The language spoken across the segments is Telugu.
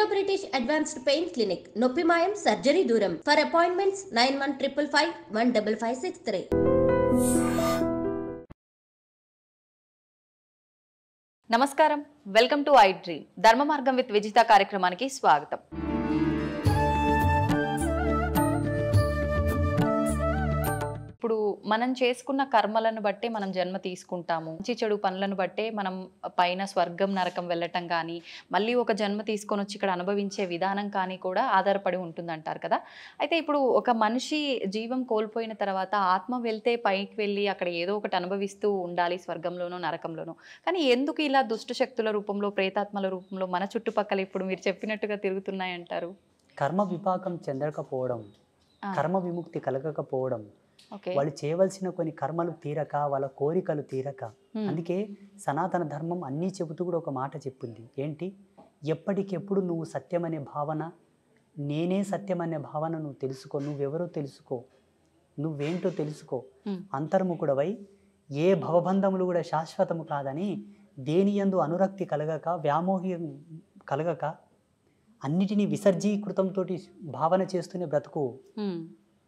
బ్రిటిష్ అడ్వాన్స్డ్ పెయిన్ క్లినిక్ నొప్పి మాయం సర్జరీ దూరం for appointments nine one triple five one double five six three నమస్కారం వెల్కమ్ టు ఐ డ్రీమ్ ధర్మ మార్గం విత్ విజిత కార్యక్రమానికి స్వాగతం ఇప్పుడు మనం చేసుకున్న కర్మలను బట్టే మనం జన్మ తీసుకుంటాము మంచి చెడు పనులను బట్టే మనం పైన స్వర్గం నరకం వెళ్ళటం కానీ మళ్ళీ ఒక జన్మ తీసుకొని వచ్చి ఇక్కడ అనుభవించే విధానం కానీ కూడా ఆధారపడి ఉంటుందంటారు కదా అయితే ఇప్పుడు ఒక మనిషి జీవం కోల్పోయిన తర్వాత ఆత్మ వెళ్తే పైకి వెళ్ళి అక్కడ ఏదో ఒకటి అనుభవిస్తూ ఉండాలి స్వర్గంలోనో నరకంలోనో కానీ ఎందుకు ఇలా దుష్ట శక్తుల రూపంలో ప్రేతాత్మల రూపంలో మన చుట్టుపక్కల ఇప్పుడు మీరు చెప్పినట్టుగా తిరుగుతున్నాయంటారు కర్మ విపాకం చెందకపోవడం ఆ, కర్మ విముక్తి కలగకపోవడం ఓకే వాళ్ళు చేయవలసిన కొన్ని కర్మలు తీరక వాళ్ళ కోరికలు తీరక హ్మ్. అందుకే సనాతన ధర్మం అన్నీ చెబుతూ కూడా ఒక మాట చెప్పింది ఏంటి ఎప్పటికెప్పుడు నువ్వు సత్యం అనే భావన నేనే సత్యం అనే భావన నువ్వు తెలుసుకో నువ్వెవరో తెలుసుకో నువ్వేంటో తెలుసుకో హ్మ్. అంతర్ముఖుడవై ఏ భవబంధములు కూడా శాశ్వతము కాదని దేని యందు అనురక్తి కలగక వ్యామోహం కలగక అన్నిటినీ విసర్జీకృతంతో భావన చేస్తూనే బ్రతుకు హ్మ్.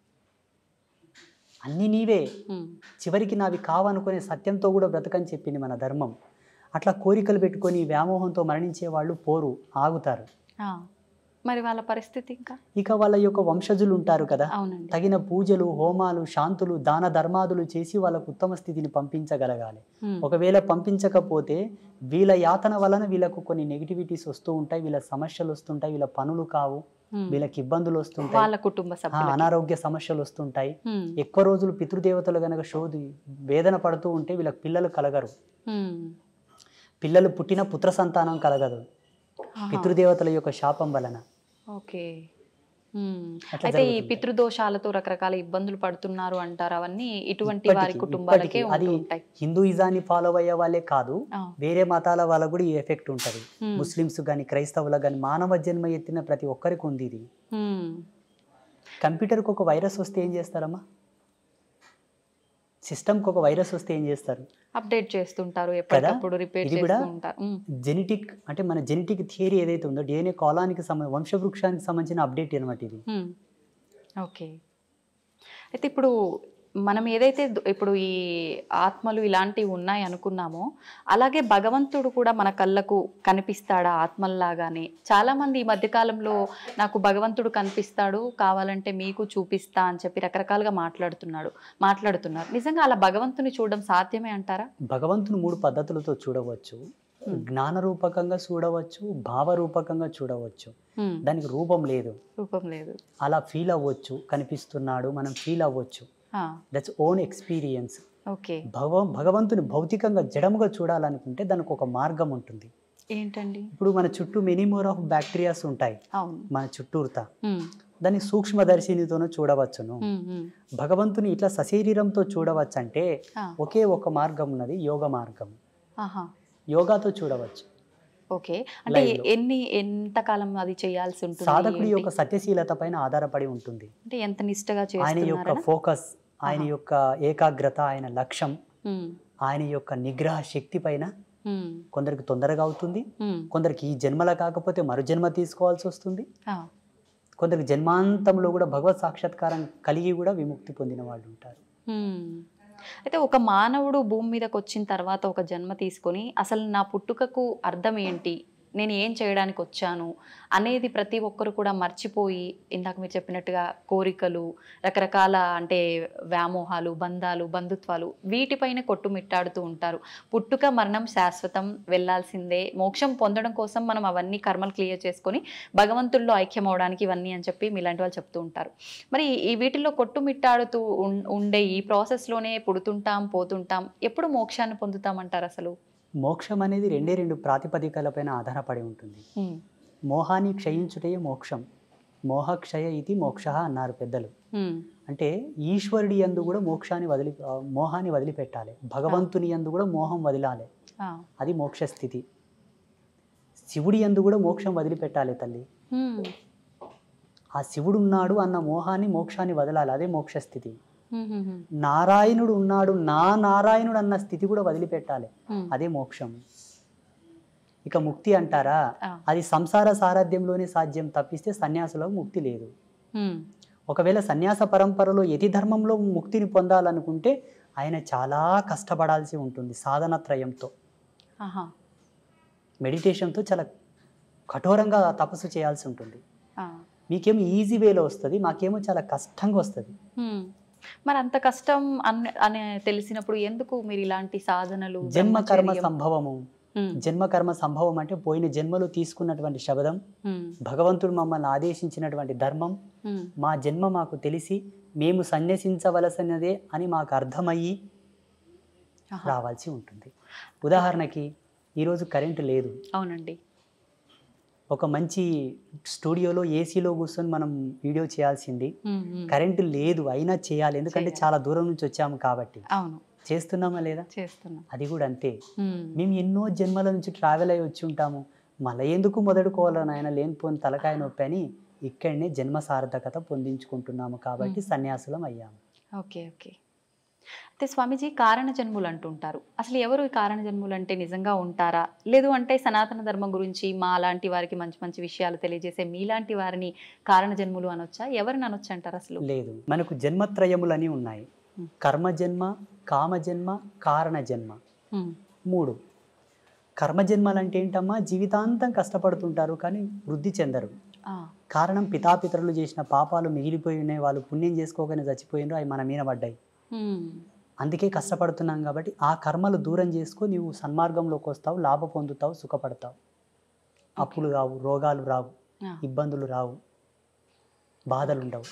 అన్నీ నీవే హ్మ్. చివరికి నావి కావనుకునే సత్యంతో కూడా బ్రతకని చెప్పింది మన ధర్మం అట్లా కోరికలు పెట్టుకొని వ్యామోహంతో మరణించే వాళ్ళు పోరు ఆగుతారు ఆ, మరి వాళ్ళ పరిస్థితి ఇంకా ఇక వాళ్ళ యొక్క వంశజులు ఉంటారు కదా అవునండి తగిన పూజలు హోమాలు శాంతులు దాన ధర్మాదులు చేసి వాళ్ళకు ఉత్తమ స్థితిని పంపించగలగాలి హ్మ్. ఒకవేళ పంపించకపోతే వీళ్ళ యాతన వలన వీళ్ళకు కొన్ని నెగిటివిటీస్ వస్తూ ఉంటాయి వీళ్ళ సమస్యలు వస్తుంటాయి వీళ్ళ పనులు కావు హ్మ్. వీళ్ళకి ఇబ్బందులు వస్తుంటాయి వాళ్ళ కుటుంబ ఆ, సభ్యులు అనారోగ్య సమస్యలు వస్తుంటాయి ఎక్కువ రోజులు పితృదేవతలు గనక శోధి వేదన పడుతూ ఉంటే వీళ్ళకి పిల్లలు కలగరు పిల్లలు పుట్టిన పుత్ర సంతానం కలగదు పితృదేవతల యొక్క శాపం వలన ఓకే హ్మ్. అట్లా అయితే ఈ జరుగుతుంది. పితృదోషాలతో రకరకాల ఇబ్బందులు పడుతున్నారు అంటారు అవన్నీ ఇటువంటి ఇప్పటికీ- వారి కుటుంబాలకే ఇప్పటికీ ఉంటూ అది ఉంటాయి హిందూయిజాన్ని ఫాలో అయ్యే వాళ్ళే కాదు ఆ. వేరే మతాల వాళ్ళకు కూడా ఈ ఎఫెక్ట్ ఉంటుంది హ్మ్. ముస్లిమ్స్ కానీ క్రైస్తవులకు కానీ మానవ జన్మ ఎత్తిన ప్రతి ఒక్కరికి ఉంది ఇది హ్మ్. కంప్యూటర్కి ఒక వైరస్ వస్తే ఏం చేస్తారమ్మా సిస్టమ్కి ఒక వైరస్ వస్తే ఏం చేస్తారు అప్డేట్ చేస్తుంటారు ఎప్పటికప్పుడు రిపేర్ ఇది కూడా చేస్తూ ఉంటారు హ్మ్. జెనెటిక్ అంటే మన జెనెటిక్ థియరీ ఏదైతే ఉందో డిఎన్ఏ కాలానికి సంబంధ వంశవృక్షానికి సంబంధించిన అప్డేట్ అనమాట ఇది హ్మ్. ఓకే అయితే ఇప్పుడు మనం ఏదైతే దు- ఇప్పుడు ఈ ఆత్మలు ఇలాంటివి ఉన్నాయి అనుకున్నామో అలాగే భగవంతుడు కూడా మన కళ్ళకు కనిపిస్తాడా ఆత్మల్లాగానే చాలామంది ఈ మధ్యకాలంలో నాకు భగవంతుడు కనిపిస్తాడు కావాలంటే మీకు చూపిస్తా అని చెప్పి రకరకాలుగా మాట్లాడుతున్నాడు మాట్లాడుతున్నారు నిజంగా అలా భగవంతుని చూడడం సాధ్యమే అంటారా భగవంతుని మూడు పద్ధతులతో చూడవచ్చు Hmm. జ్ఞాన రూపకంగా చూడవచ్చు భావరూపకంగా చూడవచ్చు హ్మ్. దానికి రూపం లేదు రూపం లేదు అలా ఫీల్ అవ్వచ్చు కనిపిస్తున్నాడు మనం ఫీల్ అవ్వచ్చు ఆ, దట్స్ ఓన్ ఎక్స్పీరియన్స్ ఓకే భగవ భగవంతుని భౌతికంగా జడముగా చూడాలనుకుంటే దానికి ఒక మార్గం ఉంటుంది ఏంటండి ఇప్పుడు మన చుట్టూ మెనీ మోర్ ఆఫ్ బ్యాక్టీరియాస్ ఉంటాయి అవును మన చుట్టూరుతా హ్మ్. దాన్ని సూక్ష్మదర్శినితోనూ చూడవచ్చును హ్మ్. హ్మ్. భగవంతుని ఇట్లా సశరీరంతో చూడవచ్చంటే ఆ, ఒకే ఒక మార్గం ఉన్నది యోగ మార్గం ఆహా యోగాతో చూడవచ్చు ఓకే అంటే Live లో. ఎన్ని ఎంత కాలం అది చేయాల్సి ఉంటుంది సాధకుడి ఏంటి? యొక్క సత్యశీలత పైన ఆధారపడి ఉంటుంది అంటే ఎంత నిష్టగా ఆయన యొక్క చేస్తున్నారనా ఫోకస్ ఆయన ఆహా. యొక్క ఏకాగ్రత ఆయన లక్ష్యం ఉమ్, ఆయన యొక్క నిగ్రహ శక్తి పైన ఉమ్, కొందరికి తొందరగా అవుతుంది ఉమ్, కొందరికి ఈ జన్మల కాకపోతే మరు జన్మ తీసుకోవాల్సి వస్తుంది ఆ, కొందరికి జన్మాంతంలో కూడా భగవత్ సాక్షాత్కారం కలిగి కూడా విముక్తి పొందిన వాళ్ళు ఉంటారు ఉమ్. అయితే ఒక మానవుడు భూమి మీదకి వచ్చిన తర్వాత ఒక జన్మ తీసుకొని అసలు నా పుట్టుకకు అర్థం ఏంటి నేను ఏం చేయడానికి వచ్చాను అనేది ప్రతి ఒక్కరు కూడా మర్చిపోయి ఇందాక మీరు చెప్పినట్టుగా కోరికలు రకరకాల అంటే వ్యామోహాలు బంధాలు బంధుత్వాలు వీటిపైన కొట్టుమిట్టాడుతూ ఉంటారు పుట్టుక మరణం శాశ్వతం వెళ్ళాల్సిందే మోక్షం పొందడం కోసం మనం అవన్నీ కర్మలు క్లియర్ చేసుకొని భగవంతుల్లో ఐక్యం అవడానికి ఇవన్నీ అని చెప్పి మీలాంటి వాళ్ళు చెప్తూ ఉంటారు మరి ఈ వీటిల్లో కొట్టుమిట్టాడుతూ ఉన్- ఉండే ఈ ప్రాసెస్లోనే పుడుతుంటాం పోతుంటాం ఎప్పుడు మోక్షాన్ని పొందుతామంటారు అసలు మోక్షం అనేది రెండే రెండు ప్రాతిపదికలపైన ఆధారపడి ఉంటుంది ఉమ్, మోహాన్ని క్షయించుటే మోక్షం మోహక్షయ ఇది మోక్ష అన్నారు పెద్దలు ఉమ్, అంటే ఈశ్వరుడి యందు కూడా మోక్షాన్ని వదిలి ఆ, మోహాన్ని వదిలిపెట్టాలి భగవంతుని యందు కూడా మోహం వదిలాలి ఆ, అది మోక్ష స్థితి శివుడి యందు కూడా మోక్షం వదిలిపెట్టాలి తల్లి ఉమ్, ఆ శివుడు ఉన్నాడు అన్న మోహాన్ని మోక్షాన్ని వదలాలి అదే మోక్ష స్థితి ఉమ్, ఉమ్, ఉమ్, నారాయణుడు ఉన్నాడు నా నారాయణుడు అన్న స్థితి కూడా వదిలిపెట్టాలి ఉమ్, అదే మోక్షం ఇక ముక్తి అంటారా ఆ. అది సంసార సారథ్యంలోనే సాధ్యం తప్పిస్తే సన్యాసులో ముక్తి లేదు ఉమ్, ఒకవేళ సన్యాస పరంపరలో యతి ధర్మంలో ముక్తిని పొందాలనుకుంటే ఆయన చాలా కష్టపడాల్సి ఉంటుంది సాధన త్రయంతో ఆహా, మెడిటేషన్తో చాలా కఠోరంగా తపస్సు చేయాల్సి ఉంటుంది ఆ, మీకేమో ఈజీ వేలో వస్తుంది మాకేమో చాలా కష్టంగా వస్తుంది ఉమ్. మరి అంత కష్టం అన్న అని తెలిసినప్పుడు ఎందుకు మీరు ఇలాంటి సాధనలు జన్మ కర్మ బ్రహ్మచర్యం- సంభవము ఉమ్, జన్మ కర్మ సంభవం అంటే పోయిన జన్మలో తీసుకున్నటువంటి శబదం ఉమ్, భగవంతుడు మమ్మల్ని ఆదేశించినటువంటి ధర్మం ఉమ్, మా జన్మ మాకు తెలిసి మేము సన్యసించవలసినదే అని మాకు అర్థమయ్యి ఆహా. రావాల్సి ఉంటుంది ఉదాహరణకి ఈరోజు కరెంటు లేదు అవునండి ఒక మంచి స్టూడియోలో ఏసీలో కూర్చొని మనం వీడియో చేయాల్సింది ఉమ్, ఉమ్. కరెంటు లేదు అయినా చేయాలి ఎందుకంటే చేయాలి. చాలా దూరం నుంచి వచ్చాము కాబట్టి అవును చేస్తున్నామా లేదా చేస్తున్నాం అది కూడా అంతే ఉమ్, మేము ఎన్నో జన్మల నుంచి ట్రావెల్ అయ్యి వచ్చి ఉంటాము మళ్ళీ ఎందుకు మొదలుకోవాలని ఆయన లేనిపోని తలకాయ నొప్పి అని ఇక్కడనే జన్మ సార్థకత పొందించుకుంటున్నాము కాబట్టి మ్మ్. సన్యాసులం అయ్యాము ఓకే ఓకే అయితే స్వామీజీ కారణ జన్ములు అంటుంటారు అసలు ఎవరు ఈ కారణ జన్ములు అంటే నిజంగా ఉంటారా లేదు అంటే సనాతన ధర్మం గురించి మా లాంటి వారికి మంచి మంచి విషయాలు తెలియజేసే మీలాంటి వారిని కారణ జన్ములు అనొచ్చా ఎవరిని అనొచ్చు అంటారు అసలు లేదు మనకు జన్మత్రయములని ఉన్నాయి మ్మ్. కర్మ జన్మ కామ జన్మ కారణ జన్మ ఉమ్, మూడు కర్మజన్మలు అంటే ఏంటమ్మా జీవితాంతం కష్టపడుతుంటారు కానీ వృద్ధి చెందరు ఆ, కారణం పితాపితరులు చేసిన పాపాలు మిగిలిపోయి ఉన్నాయి వాళ్ళు పుణ్యం చేసుకోగానే చచ్చిపోయినారు అవి మన మీద పడ్డాయి ఉమ్, అందుకే కష్టపడుతున్నాం కాబట్టి ఆ కర్మలు దూరం చేసుకో నీవు సన్మార్గంలోకి వస్తావు లాభ పొందుతావు సుఖపడతావు అప్పులు రావు రోగాలు రావు ఆ, ఇబ్బందులు రావు బాధలు ఉండవు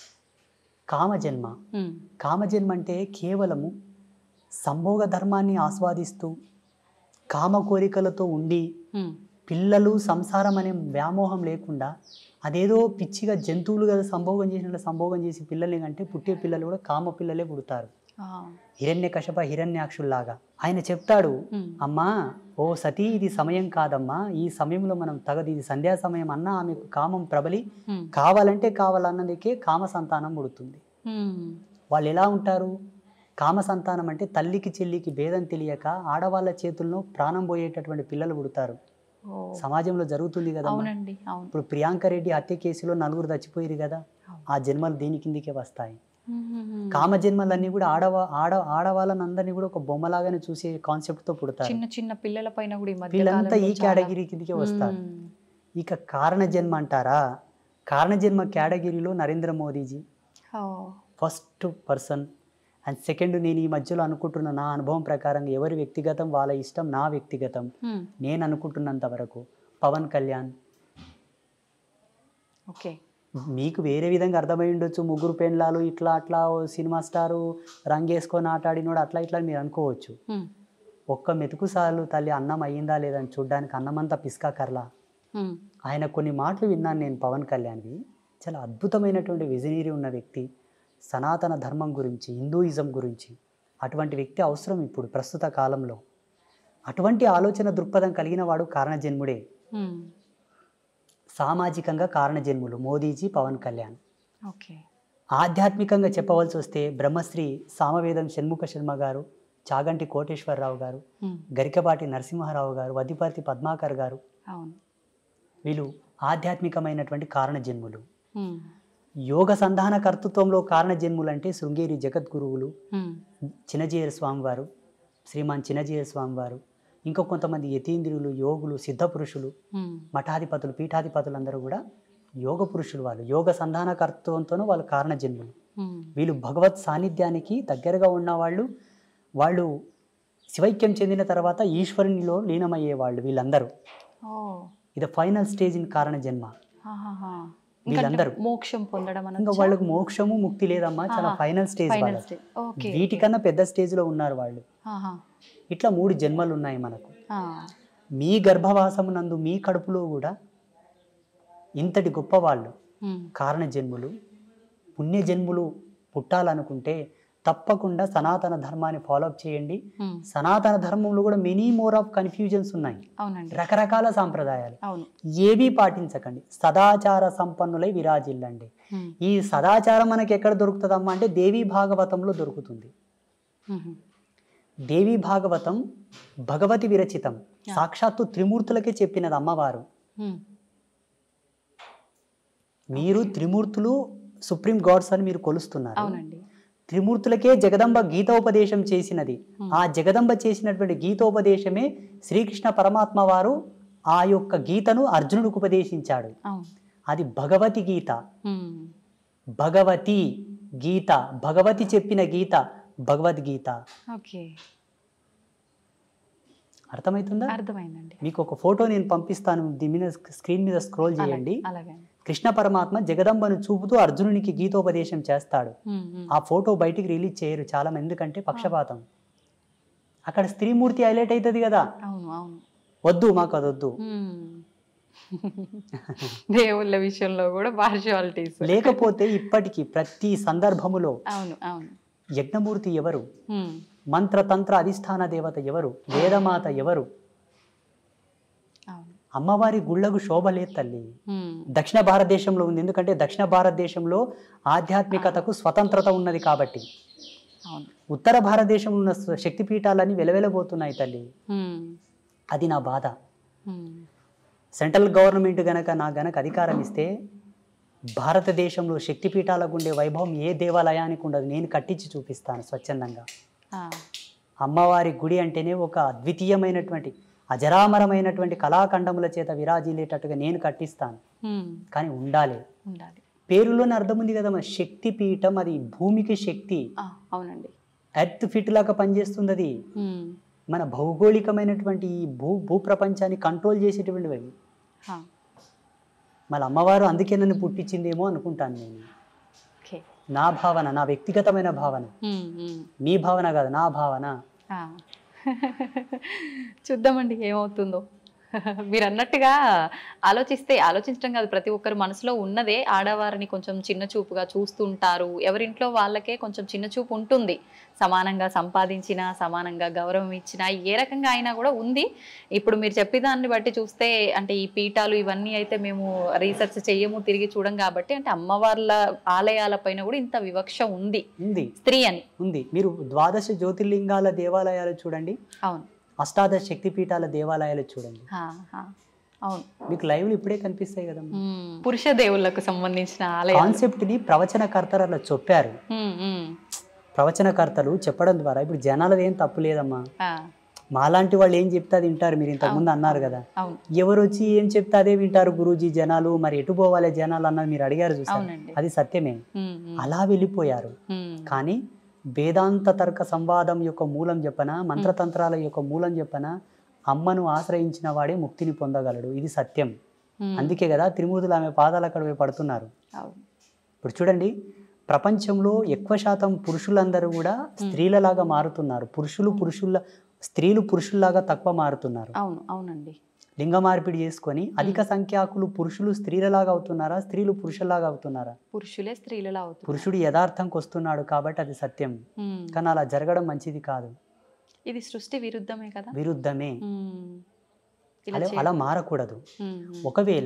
కామజన్మ ఉమ్, కామజన్మ అంటే కేవలము సంభోగ ధర్మాన్ని ఆస్వాదిస్తూ కామ కోరికలతో ఉండి ఉమ్, పిల్లలు సంసారం అనే వ్యామోహం లేకుండా అదేదో పిచ్చిగా జంతువులు కదా సంభోగం చేసినట్లు సంభోగం చేసి పిల్లల్ని కంటే పుట్టే పిల్లలు కూడా కామ పిల్లలే పుడతారు ఆ, హిరణ్య కశప హిరణ్యాక్షుల్లాగా ఆయన చెప్తాడు ఉమ్, అమ్మా ఓ సతీ ఇది సమయం కాదమ్మా ఈ సమయంలో మనం తగదు ఇది సంధ్యా సమయం అన్నా ఆమెకు కామం ప్రబలి ఉమ్, కావాలంటే కావాలన్నదికే కామ సంతానం పుడుతుంది ఉమ్, వాళ్ళు ఎలా ఉంటారు కామ సంతానం అంటే తల్లికి చెల్లికి భేదం తెలియక ఆడవాళ్ళ చేతుల్లో ప్రాణం పోయేటటువంటి పిల్లలు పుడతారు ఓ, సమాజంలో జరుగుతుంది కదా అవునండి అవును ఇప్పుడు ప్రియాంక రెడ్డి హత్య కేసులో నలుగురు చచ్చిపోయారు కదా ఆ జన్మలు దీని కిందికే వస్తాయి ఉమ్, ఉమ్, ఉమ్. కామ జన్మలన్నీ కూడా ఆడవా ఆడ ఆడవాళ్ళని అందరినీ కూడా ఒక బొమ్మలాగానే చూసే కాన్సెప్ట్ తో పుడతారు చిన్న చిన్న పిల్లల పైన కూడా ఈ మధ్య వీళ్ళంతా కాలంలో ఈ చాలా- కేటగిరీ కిందికే వస్తారు ఉమ్, ఇక కారణ జన్మ అంటారా కారణ జన్మ కేటగిరీలో నరేంద్ర మోదీజీ ఓ, ఫస్ట్ పర్సన్ అండ్ సెకండ్ నేను ఈ మధ్యలో అనుకుంటున్న నా అనుభవం ప్రకారం ఎవరి వ్యక్తిగతం వాళ్ళ ఇష్టం నా వ్యక్తిగతం ఉమ్, నేను అనుకుంటున్నంత వరకు పవన్ కళ్యాణ్ ఓకే మీకు వేరే విధంగా అర్థమై ఉండొచ్చు ముగ్గురు పెండ్లాలు ఇట్లా అట్లా ఓ సినిమా స్టారు రంగేసుకొని ఆటాడినోడు అట్లా ఇట్లా అని మీరు అనుకోవచ్చు ఉమ్, ఒక్క మెతుకు సార్లు తల్లి అన్నం అయ్యిందా లేదని చూడ్డానికి అన్నమంతా పిస్కా కర్లా ఉమ్, ఆయన కొన్ని మాటలు విన్నాను నేను పవన్ కళ్యాణ్వి చాలా అద్భుతమైనటువంటి విజనీరి ఉన్న వ్యక్తి సనాతన ధర్మం గురించి హిందూయిజం గురించి అటువంటి వ్యక్తి అవసరం ఇప్పుడు ప్రస్తుత కాలంలో అటువంటి ఆలోచన దృక్పథం కలిగిన వాడు కారణజన్ముడే ఉమ్, సామాజికంగా కారణజన్ములు మోదీజీ పవన్ కళ్యాణ్ ఓకే ఆధ్యాత్మికంగా చెప్పవలసి వస్తే బ్రహ్మశ్రీ సామవేదం షణ్ముఖ శర్మ గారు చాగంటి కోటేశ్వరరావు గారు ఉమ్, గరికపాటి నరసింహారావు గారు వదిపర్తి పద్మాకర్ గారు అవును వీళ్ళు ఆధ్యాత్మికమైనటువంటి కారణజన్ములు ఉమ్, యోగ సంధాన కర్తృత్వంలో కారణజన్ములు అంటే శృంగేరి జగద్గురువులు ఉమ్, చిన్నజీయర స్వామివారు శ్రీమాన్ చిన్నజీయర స్వామివారు ఇంకా కొంతమంది యతీంద్రులు యోగులు సిద్ధపురుషులు ఉమ్, మఠాధిపతులు పీఠాధిపతులు అందరూ కూడా యోగ పురుషులు వాళ్ళు యోగ సంధాన కర్తృత్వంతోనూ వాళ్ళు కారణజన్ములు ఉమ్, వీళ్ళు భగవత్ సాన్నిధ్యానికి దగ్గరగా ఉన్న వాళ్ళు వాళ్ళు శివైక్యం చెందిన తర్వాత ఈశ్వరునిలో లీనమయ్యే వాళ్ళు వీళ్ళందరూ ఓ ఇది ఫైనల్ స్టేజ్ ఇన్ కారణ జన్మ ఆహాహా. వీళ్ళందరూ. ఇంకా మోక్షం పొందడం ఇంకా అనొచ్చా? వాళ్ళకు మోక్షము ముక్తి లేదమ్మా చాలా ఆహా. ఫైనల్ స్టేజ్ ఫైనల్ వాళ్ళది. స్టేజ్ ఓకే వీటికన్నా పెద్ద స్టేజ్ లో ఉన్నారు వాళ్ళు ఆహా. ఇట్లా మూడు జన్మలు ఉన్నాయి మనకు ఆ. మీ గర్భవాసమునందు మీ కడుపులో కూడా ఇంతటి గొప్ప వాళ్ళు ఉమ్, కారణ జన్ములు పుణ్య జన్ములు పుట్టాలనుకుంటే తప్పకుండా సనాతన ధర్మాన్ని ఫాలోఅప్ చేయండి ఉమ్, సనాతన ధర్మంలో కూడా మెనీ మోర్ ఆఫ్ కన్ఫ్యూజన్స్ ఉన్నాయి అవునండి రకరకాల సాంప్రదాయాలు అవును ఏవీ పాటించకండి సదాచార సంపన్నులై విరాజిల్లండి ఉమ్, ఈ సదాచారం మనకి ఎక్కడ దొరుకుతుందమ్మా అంటే దేవీ భాగవతంలో దొరుకుతుంది ఉమ్, దేవి భాగవతం భగవతి విరచితం సాక్షాత్తు త్రిమూర్తులకే చెప్పినది అమ్మవారు ఉమ్, మీరు త్రిమూర్తులు సుప్రీం గాడ్స్ అని మీరు కొలుస్తున్నారు అవునండి త్రిమూర్తులకే జగదంబ గీతోపదేశం చేసినది ఆ జగదంబ చేసినటువంటి గీతోపదేశమే శ్రీకృష్ణ పరమాత్మ వారు ఆ యొక్క గీతను అర్జునుడికి ఉపదేశించాడు అవును అది భగవతి గీత ఉమ్, భగవతి గీత భగవతి చెప్పిన గీత భగవద్గీత ఓకే అర్థమవుతుందా అర్థమైందండి మీకు ఒక ఫోటో నేను పంపిస్తాను దీని మీద స్క్రీన్ మీద స్క్రోల్ చేయండి అలాగే కృష్ణ పరమాత్మ జగదంబను చూపుతూ అర్జునునికి గీతోపదేశం చేస్తాడు ఉమ్, ఉమ్, ఆ ఫోటో బయటికి రిలీజ్ చేయరు చాలా మంది ఎందుకంటే పక్షపాతం అక్కడ స్త్రీమూర్తి హైలైట్ అవుతుంది కదా అవును అవును వద్దు మాకు అది వద్దు ఉమ్. దేవుళ్ళ విషయంలో కూడా పార్షియాలిటీస్ లేకపోతే ఇప్పటికీ ప్రతి సందర్భములో అవును అవును యజ్ఞమూర్తి ఎవరు ఉమ్, మంత్రతంత్ర అధిష్టాన దేవత ఎవరు వేదమాత ఎవరు అవును అమ్మవారి గుళ్ళకు శోభ లేదు తల్లి ఉమ్, దక్షిణ భారతదేశంలో ఉంది ఎందుకంటే దక్షిణ భారతదేశంలో ఆధ్యాత్మికతకు స్వతంత్రత ఉన్నది కాబట్టి అవును ఉత్తర భారతదేశంలో ఉన్న స్వ- శక్తిపీఠాలన్నీ వెలవెలబోతున్నాయి తల్లి ఉమ్, అది నా బాధ ఉమ్, సెంట్రల్ గవర్నమెంట్ గనక నా గనక అధికారం ఇస్తే భారతదేశంలో శక్తిపీఠాలకు ఉండే వైభవం ఏ దేవాలయానికి ఉండదు నేను కట్టించి చూపిస్తాను స్వచ్ఛందంగా ఆ, అమ్మవారి గుడి అంటేనే ఒక అద్వితీయమైనటువంటి అజరామరమైనటువంటి కళాఖండముల చేత విరాజిల్లేటట్టుగా నేను కట్టిస్తాను ఉమ్, కానీ ఉండాలి ఉండాలి పేరులోనే అర్థం ఉంది కదా మన శక్తి పీఠం అది భూమికి శక్తి ఆ, అవునండి ఎర్త్ ఫిట్ లాగా పనిచేస్తుంది అది ఉమ్, మన భౌగోళికమైనటువంటి ఈ భూ భూప్రపంచాన్ని కంట్రోల్ చేసేటువంటివి అవి ఆ, మళ్ళీ అమ్మవారు అందుకే నన్ను పుట్టించిందేమో అనుకుంటాను నేను ఓకే నా భావన నా వ్యక్తిగతమైన భావన ఉమ్, ఉమ్, మీ భావన కాదు నా భావన ఆ. చూద్దామండి ఏమవుతుందో మీరు అన్నట్టుగా ఆలోచిస్తే ఆలోచించడం కాదు ప్రతి ఒక్కరు మనసులో ఉన్నదే ఆడవారిని కొంచెం చిన్న చూపుగా చూస్తుంటారు ఎవరింట్లో వాళ్ళకే కొంచెం చిన్న చూపు ఉంటుంది సమానంగా సంపాదించినా సమానంగా గౌరవం ఇచ్చినా ఏ రకంగా అయినా కూడా ఉంది ఇప్పుడు మీరు చెప్పేదాన్ని బట్టి చూస్తే అంటే ఈ పీఠాలు ఇవన్నీ అయితే మేము రీసెర్చ్ చెయ్యము తిరిగి చూడం కాబట్టి అంటే అమ్మవార్ల ఆలయాల పైన కూడా ఇంత వివక్ష ఉంది ఉంది స్త్రీ అని ఉంది మీరు ద్వాదశ జ్యోతిర్లింగాల దేవాలయాలు చూడండి అవును అష్టాదశ శక్తిపీఠాల దేవాలయాలు చూడండి హా, హా. అవును మీకు లైవ్లు ఇప్పుడే కనిపిస్తాయి కదమ్మా మ్మ్. పురుష దేవుళ్ళకు సంబంధించిన ఆలయాలు కాన్సెప్ట్ని ప్రవచనకర్తలు అలా చెప్పారు మ్మ్, మ్మ్. ప్రవచనకర్తలు చెప్పడం ద్వారా ఇప్పుడు జనాలది ఏం తప్పు లేదమ్మా ఆ, మాలాంటి వాళ్ళు ఏం చెప్తే అది వింటారు మీరు ఇంతకుముందు అన్నారు కదా అవును ఎవరు వచ్చి ఏం చెప్తే అదే వింటారు గురూజీ జనాలు మరి ఎటు పోవాలి జనాలు అన్నది మీరు అడిగారు చూసారు అవునండి అది సత్యమే మ్మ్, మ్మ్. అలా వెళ్ళిపోయారు మ్మ్. కానీ వేదాంత తర్క సంవాదం యొక్క మూలం చెప్పన మంత్రతంత్రాల యొక్క మూలం చెప్పన అమ్మను ఆశ్రయించిన వాడే ముక్తిని పొందగలడు ఇది సత్యం మ్మ్. అందుకే కదా త్రిమూర్తులు ఆమె పాదాలు అక్కడ పోయి పడుతున్నారు అవును ఇప్పుడు చూడండి ప్రపంచంలో ఎక్కువ శాతం పురుషులందరూ కూడా స్త్రీలలాగా మారుతున్నారు పురుషులు పురుషుల స్త్రీలు పురుషుల్లాగా తక్కువ మారుతున్నారు అవును అవునండి లింగ మార్పిడి చేసుకొని అధిక సంఖ్యాకులు పురుషులు స్త్రీలలాగా అవుతున్నారా స్త్రీలు పురుషుల్లాగా అవుతున్నారా పురుషులే స్త్రీలలో అవుతుంది పురుషుడు యథార్థంకి వస్తున్నాడు కాబట్టి అది సత్యం మ్మ్. కానీ అలా జరగడం మంచిది కాదు ఇది సృష్టి విరుద్ధమే కదా విరుద్ధమే మ్మ్. ఇలా అలా చే- అలా మారకూడదు మ్మ్, మ్మ్. ఒకవేళ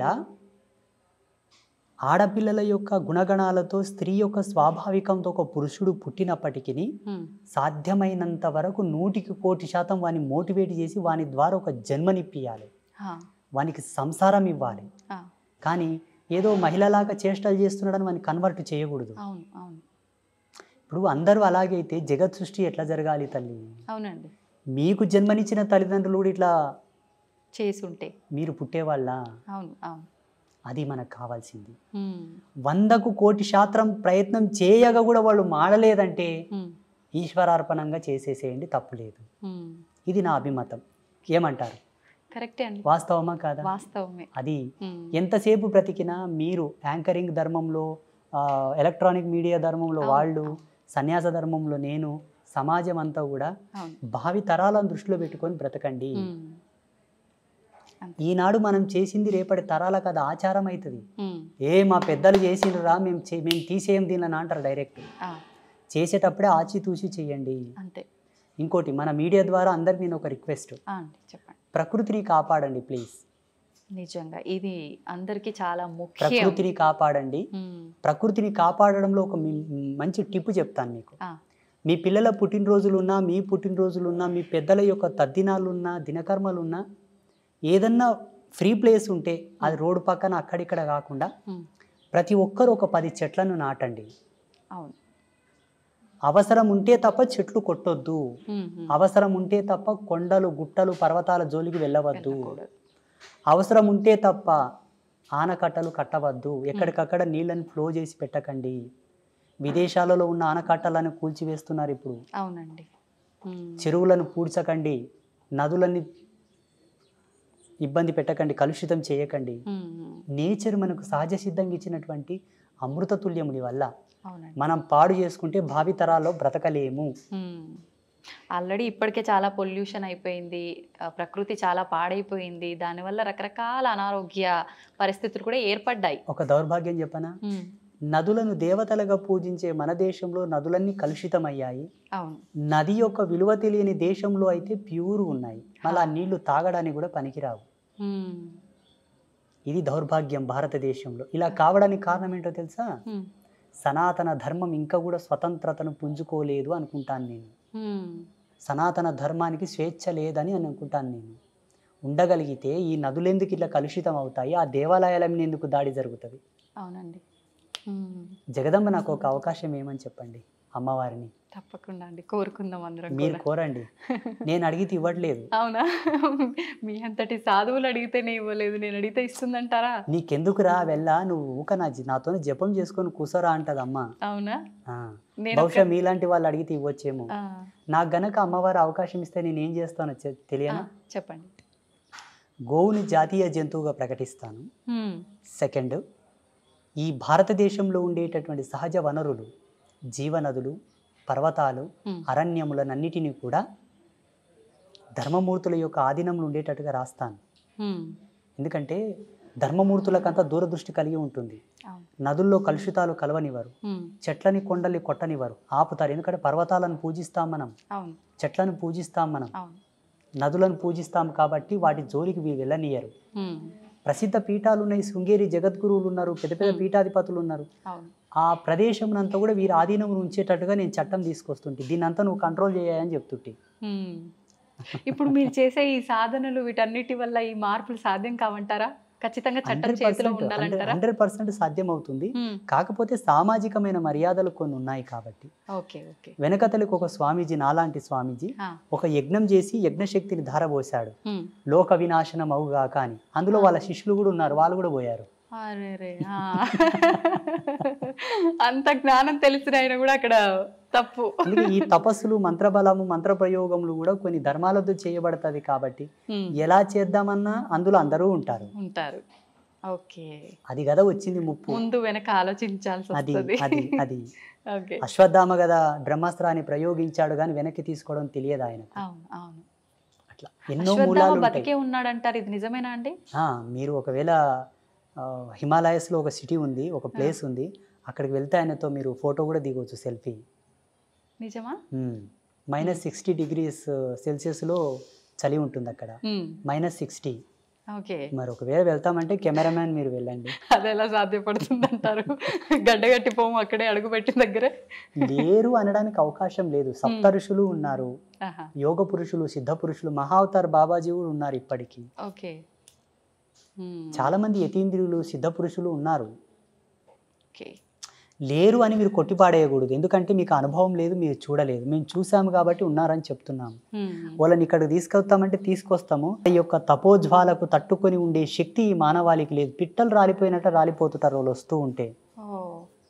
ఆడపిల్లల యొక్క గుణగణాలతో స్త్రీ యొక్క స్వాభావికంతో ఒక పురుషుడు పుట్టినప్పటికీ మ్మ్. సాధ్యమైనంత వరకు నూటికి కోటి శాతం వాని మోటివేట్ చేసి వాని ద్వారా ఒక జన్మనిప్పియాలి ఆ, వానికి సంసారం ఇవ్వాలి ఆ. కానీ ఏదో మహిళలాగా చేష్టలు చేస్తున్నాడని వాని కన్వర్ట్ చేయకూడదు అవును అవును ఇప్పుడు అందరూ అలాగే అయితే జగత్ సృష్టి ఎట్లా జరగాలి తల్లి అవునండి మీకు జన్మనిచ్చిన తల్లిదండ్రులు కూడా ఇట్లా చేసుంటే మీరు పుట్టేవాళ్ళ అవును అవును అది మనకు కావాల్సింది మ్మ్. వందకు కోటి శాతం ప్రయత్నం చేయగా కూడా వాళ్ళు మాడలేదంటే మ్మ్. ఈశ్వరార్పణంగా చేసేసేయండి తప్పులేదు మ్మ్. ఇది నా అభిమతం ఏమంటారు కరెక్టే అండి వాస్తవమా కాదా వాస్తవమే అది మ్మ్. ఎంతసేపు బ్రతికినా మీరు యాంకరింగ్ ధర్మంలో ఆ, ఎలక్ట్రానిక్ మీడియా ధర్మంలో అవును. వాళ్ళు సన్యాస ధర్మంలో నేను సమాజం అంతా కూడా అవును భావి తరాలను దృష్టిలో పెట్టుకొని బ్రతకండి మ్మ్. ఈనాడు మనం చేసింది రేపటి తరాలకు అది ఆచారం అవుతుంది మ్మ్. ఏ మా పెద్దలు చేసిండ్రా మేము చే- మేము తీసేయం దీనిని అంటారు డైరెక్ట్ ఆ, చేసేటప్పుడే ఆచితూచి చేయండి అంతే ఇంకోటి మన మీడియా ద్వారా అందరికి నేను ఒక రిక్వెస్ట్ ఆ, అండి చెప్పండి ప్రకృతిని కాపాడండి ప్లీజ్ నిజంగా ఇది అందరికీ చాలా ముఖ్యం ప్రకృతిని కాపాడండి మ్మ్. ప్రకృతిని కాపాడడంలో ఒక మీ- మంచి టిప్ చెప్తాను మీకు ఆ, మీ పిల్లల పుట్టినరోజులున్నా మీ పుట్టినరోజులున్నా మీ పెద్దల యొక్క తద్దినాలున్నా దినకర్మలున్నా ఏదన్నా ఫ్రీ ప్లేస్ ఉంటే అది రోడ్డు పక్కన అక్కడిక్కడ కాకుండా ఉమ్, ప్రతి ఒక్కరు ఒక పది చెట్లను నాటండి అవును అవసరం ఉంటే తప్ప చెట్లు కొట్టొద్దు ఉమ్, ఉమ్. అవసరం ఉంటే తప్ప కొండలు గుట్టలు పర్వతాల జోలికి వెళ్ళవద్దు వెళ్ళకూడదు. అవసరం ఉంటే తప్ప ఆనకట్టలు కట్టవద్దు ఎక్కడికక్కడ నీళ్ళని ఫ్లో చేసి పెట్టకండి విదేశాలలో ఉన్న ఆనకట్టలను కూల్చివేస్తున్నారు ఇప్పుడు అవునండి ఉమ్, చెరువులను పూడ్చకండి నదులని ఇబ్బంది పెట్టకండి కలుషితం చేయకండి ఉమ్, ఉమ్. నేచర్ మనకు సహజ సిద్ధంగా ఇచ్చినటువంటి అమృతతుల్యముని వల్ల అవునండి మనం పాడు చేసుకుంటే భావితరాల్లో బ్రతకలేము ఆల్రెడీ ఇప్పటికే చాలా పొల్యూషన్ అయిపోయింది ఆ, ప్రకృతి చాలా పాడైపోయింది దానివల్ల రకరకాల అనారోగ్య పరిస్థితులు కూడా ఏర్పడ్డాయి ఒక దౌర్భాగ్యం చెప్పనా ఉమ్, నదులను దేవతలుగా పూజించే మన దేశంలో నదులన్నీ కలుషితమయ్యాయి అవును నది యొక్క విలువ తెలియని దేశంలో అయితే ప్యూర్ ఉన్నాయి మళ్ళీ ఆ నీళ్లు తాగడానికి కూడా పనికిరావు ఉమ్, ఇది దౌర్భాగ్యం భారతదేశంలో ఇలా కావడానికి కారణం ఏంటో తెలుసా ఉమ్, సనాతన ధర్మం ఇంకా కూడా స్వతంత్రతను పుంజుకోలేదు అనుకుంటాను నేను ఉమ్, సనాతన ధర్మానికి స్వేచ్ఛ లేదని అని అనుకుంటాను నేను ఉండగలిగితే ఈ నదులెందుకు ఇట్లా కలుషితం అవుతాయి ఆ దేవాలయాల మీద ఎందుకు దాడి జరుగుతుంది అవునండి ఉమ్, జగదంబ నాకు ఒక అవకాశం ఏమని చెప్పండి అమ్మవారిని తప్పకుండా అండి కోరుకుందాం అందరం మీరు కూడా కోరండి నేను అడిగితే ఇవ్వట్లేదు అవునా మీ అంతటి సాధువులు అడిగితేనే ఇవ్వలేదు నేను అడిగితే ఇస్తుందంటారా నీకెందుకురా వెళ్ళా నువ్వు ఊక నా నాతో జపం చేసుకొని కూసోరా అంటది అమ్మ అవునా ఆ. నేను బహుశా మీలాంటి వాళ్ళు అడిగితే ఇవ్వచ్చేమో ఆ, నాకు గనక అమ్మవారు అవకాశం ఇస్తే నేను ఏం చేస్తానో చె- ఆ, తెలియనా చెప్పండి గోవుని జాతీయ జంతువుగా ప్రకటిస్తాను ఉమ్, సెకండ్ ఈ భారతదేశంలో ఉండేటటువంటి సహజ వనరులు జీవనదులు పర్వతాలు ఉమ్, అరణ్యములనన్నిటినీ కూడా ధర్మమూర్తుల యొక్క ఆధీనంలో ఉండేటట్టుగా రాస్తాను ఉమ్, ఎందుకంటే ధర్మమూర్తులకంతా దూరదృష్టి కలిగి ఉంటుంది అవును నదుల్లో కలుషితాలు కలవనివ్వరు ఉమ్, చెట్లని కొండల్ని కొట్టనివ్వరు ఆపుతారు ఎందుకంటే పర్వతాలను పూజిస్తాం మనం అవును చెట్లను పూజిస్తాం మనం అవును నదులను పూజిస్తాం కాబట్టి వాటి జోలికి వీళ్ళు వెళ్ళనియరు ఉమ్, ప్రసిద్ధ పీఠాలు ఉన్నాయి శృంగేరి జగద్గురువులు ఉన్నారు పెద్ద పెద్ద Hmm. పీఠాధిపతులు ఉన్నారు అవును ఆ ప్రదేశం అంతా కూడా వీరి ఆధీనం ఉంచేటట్టుగా నేను చట్టం తీసుకొస్తుంటే దీన్ని అంతా నువ్వు కంట్రోల్ చేయాలని చెప్తుంటే ఉమ్. ఇప్పుడు మీరు చేసే ఈ సాధనలు వీటన్నిటి వల్ల ఈ మార్పులు సాధ్యం కావంటారా ఖచ్చితంగా చట్టం హండ్రెడ్ చేతిలో పర్సెంట్ ఉండాలంటారా హండ్రెడ్ పర్సెంట్ సాధ్యం అవుతుంది ఉమ్, కాకపోతే సామాజికమైన మర్యాదలు కొన్ని ఉన్నాయి కాబట్టి ఓకే ఓకే వెనకతలకు ఒక స్వామీజీ నాలాంటి స్వామీజీ ఆ, ఒక యజ్ఞం చేసి యజ్ఞశక్తిని ధారపోశాడు ఉమ్. లోక వినాశనం అవుగాక అని అందులో వాళ్ళ శిష్యులు కూడా ఉన్నారు వాళ్ళు కూడా పోయారు అరెరే, ఆ. అంత జ్ఞానం తెలిసిన ఆయన కూడా అక్కడ తప్పు అందుకే ఈ తపస్సులు మంత్రబలము మంత్ర ప్రయోగములు కూడా కొన్ని ధర్మాలతో చేయబడుతుంది కాబట్టి ఉమ్, ఎలా చేద్దామన్నా అందులో అందరూ ఉంటారు ఉంటారు ఓకే అది కదా వచ్చింది ముప్పు ముందు వెనక ఆలోచించాల్సి అది వస్తుంది అది అది ఓకే అశ్వత్థామ కదా బ్రహ్మాస్త్రాన్ని ప్రయోగించాడు కానీ వెనక్కి తీసుకోవడం తెలియదు ఆయన అవును అవును అట్లా ఎన్నో అశ్వత్థామ మూలాలు ఉంటాయి బతికే ఉన్నాడంటారు ఇది నిజమేనా అండి ఆ, మీరు ఒకవేళ ఆ, హిమాలయస్లో ఒక సిటీ ఉంది ఒక ప్లేస్ ఉంది అక్కడికి వెళ్తే ఆయనతో మీరు ఫోటో కూడా దిగవచ్చు సెల్ఫీ నిజమా మైనస్ సిక్స్టీ డిగ్రీస్ సెల్సియస్లో చలి ఉంటుంది అక్కడ ఉమ్, మైనస్ సిక్స్టీ ఓకే మరి ఒకవేళ వెళ్తామంటే కెమెరామ్యాన్ మీరు వెళ్ళండి అది ఎలా సాధ్యపడుతుంది అంటారు గడ్డగట్టి పోము అక్కడే అడుగు పెట్టిన దగ్గరే లేరు అనడానికి అవకాశం లేదు సప్త ఋషులు ఉన్నారు ఆహా, యోగ పురుషులు సిద్ధ పురుషులు మహావతార్ బాబాజీ కూడా ఉన్నారు ఇప్పటికీ ఓకే ఉమ్, చాలా మంది యతీంద్రియులు సిద్ధ పురుషులు ఉన్నారు ఓకే లేరు అని మీరు కొట్టిపాడేయకూడదు ఎందుకంటే మీకు అనుభవం లేదు మీరు చూడలేదు మేము చూసాము కాబట్టి ఉన్నారని చెప్తున్నాము ఉమ్, వాళ్ళని ఇక్కడికి తీసుకొస్తామంటే తీసుకొస్తాము ఈ యొక్క తపోజ్వాలకు తట్టుకొని ఉండే శక్తి ఈ మానవాళికి లేదు పిట్టలు రాలిపోయినట్టు రాలిపోతుంటారు వాళ్ళు వస్తూ ఉంటే ఓ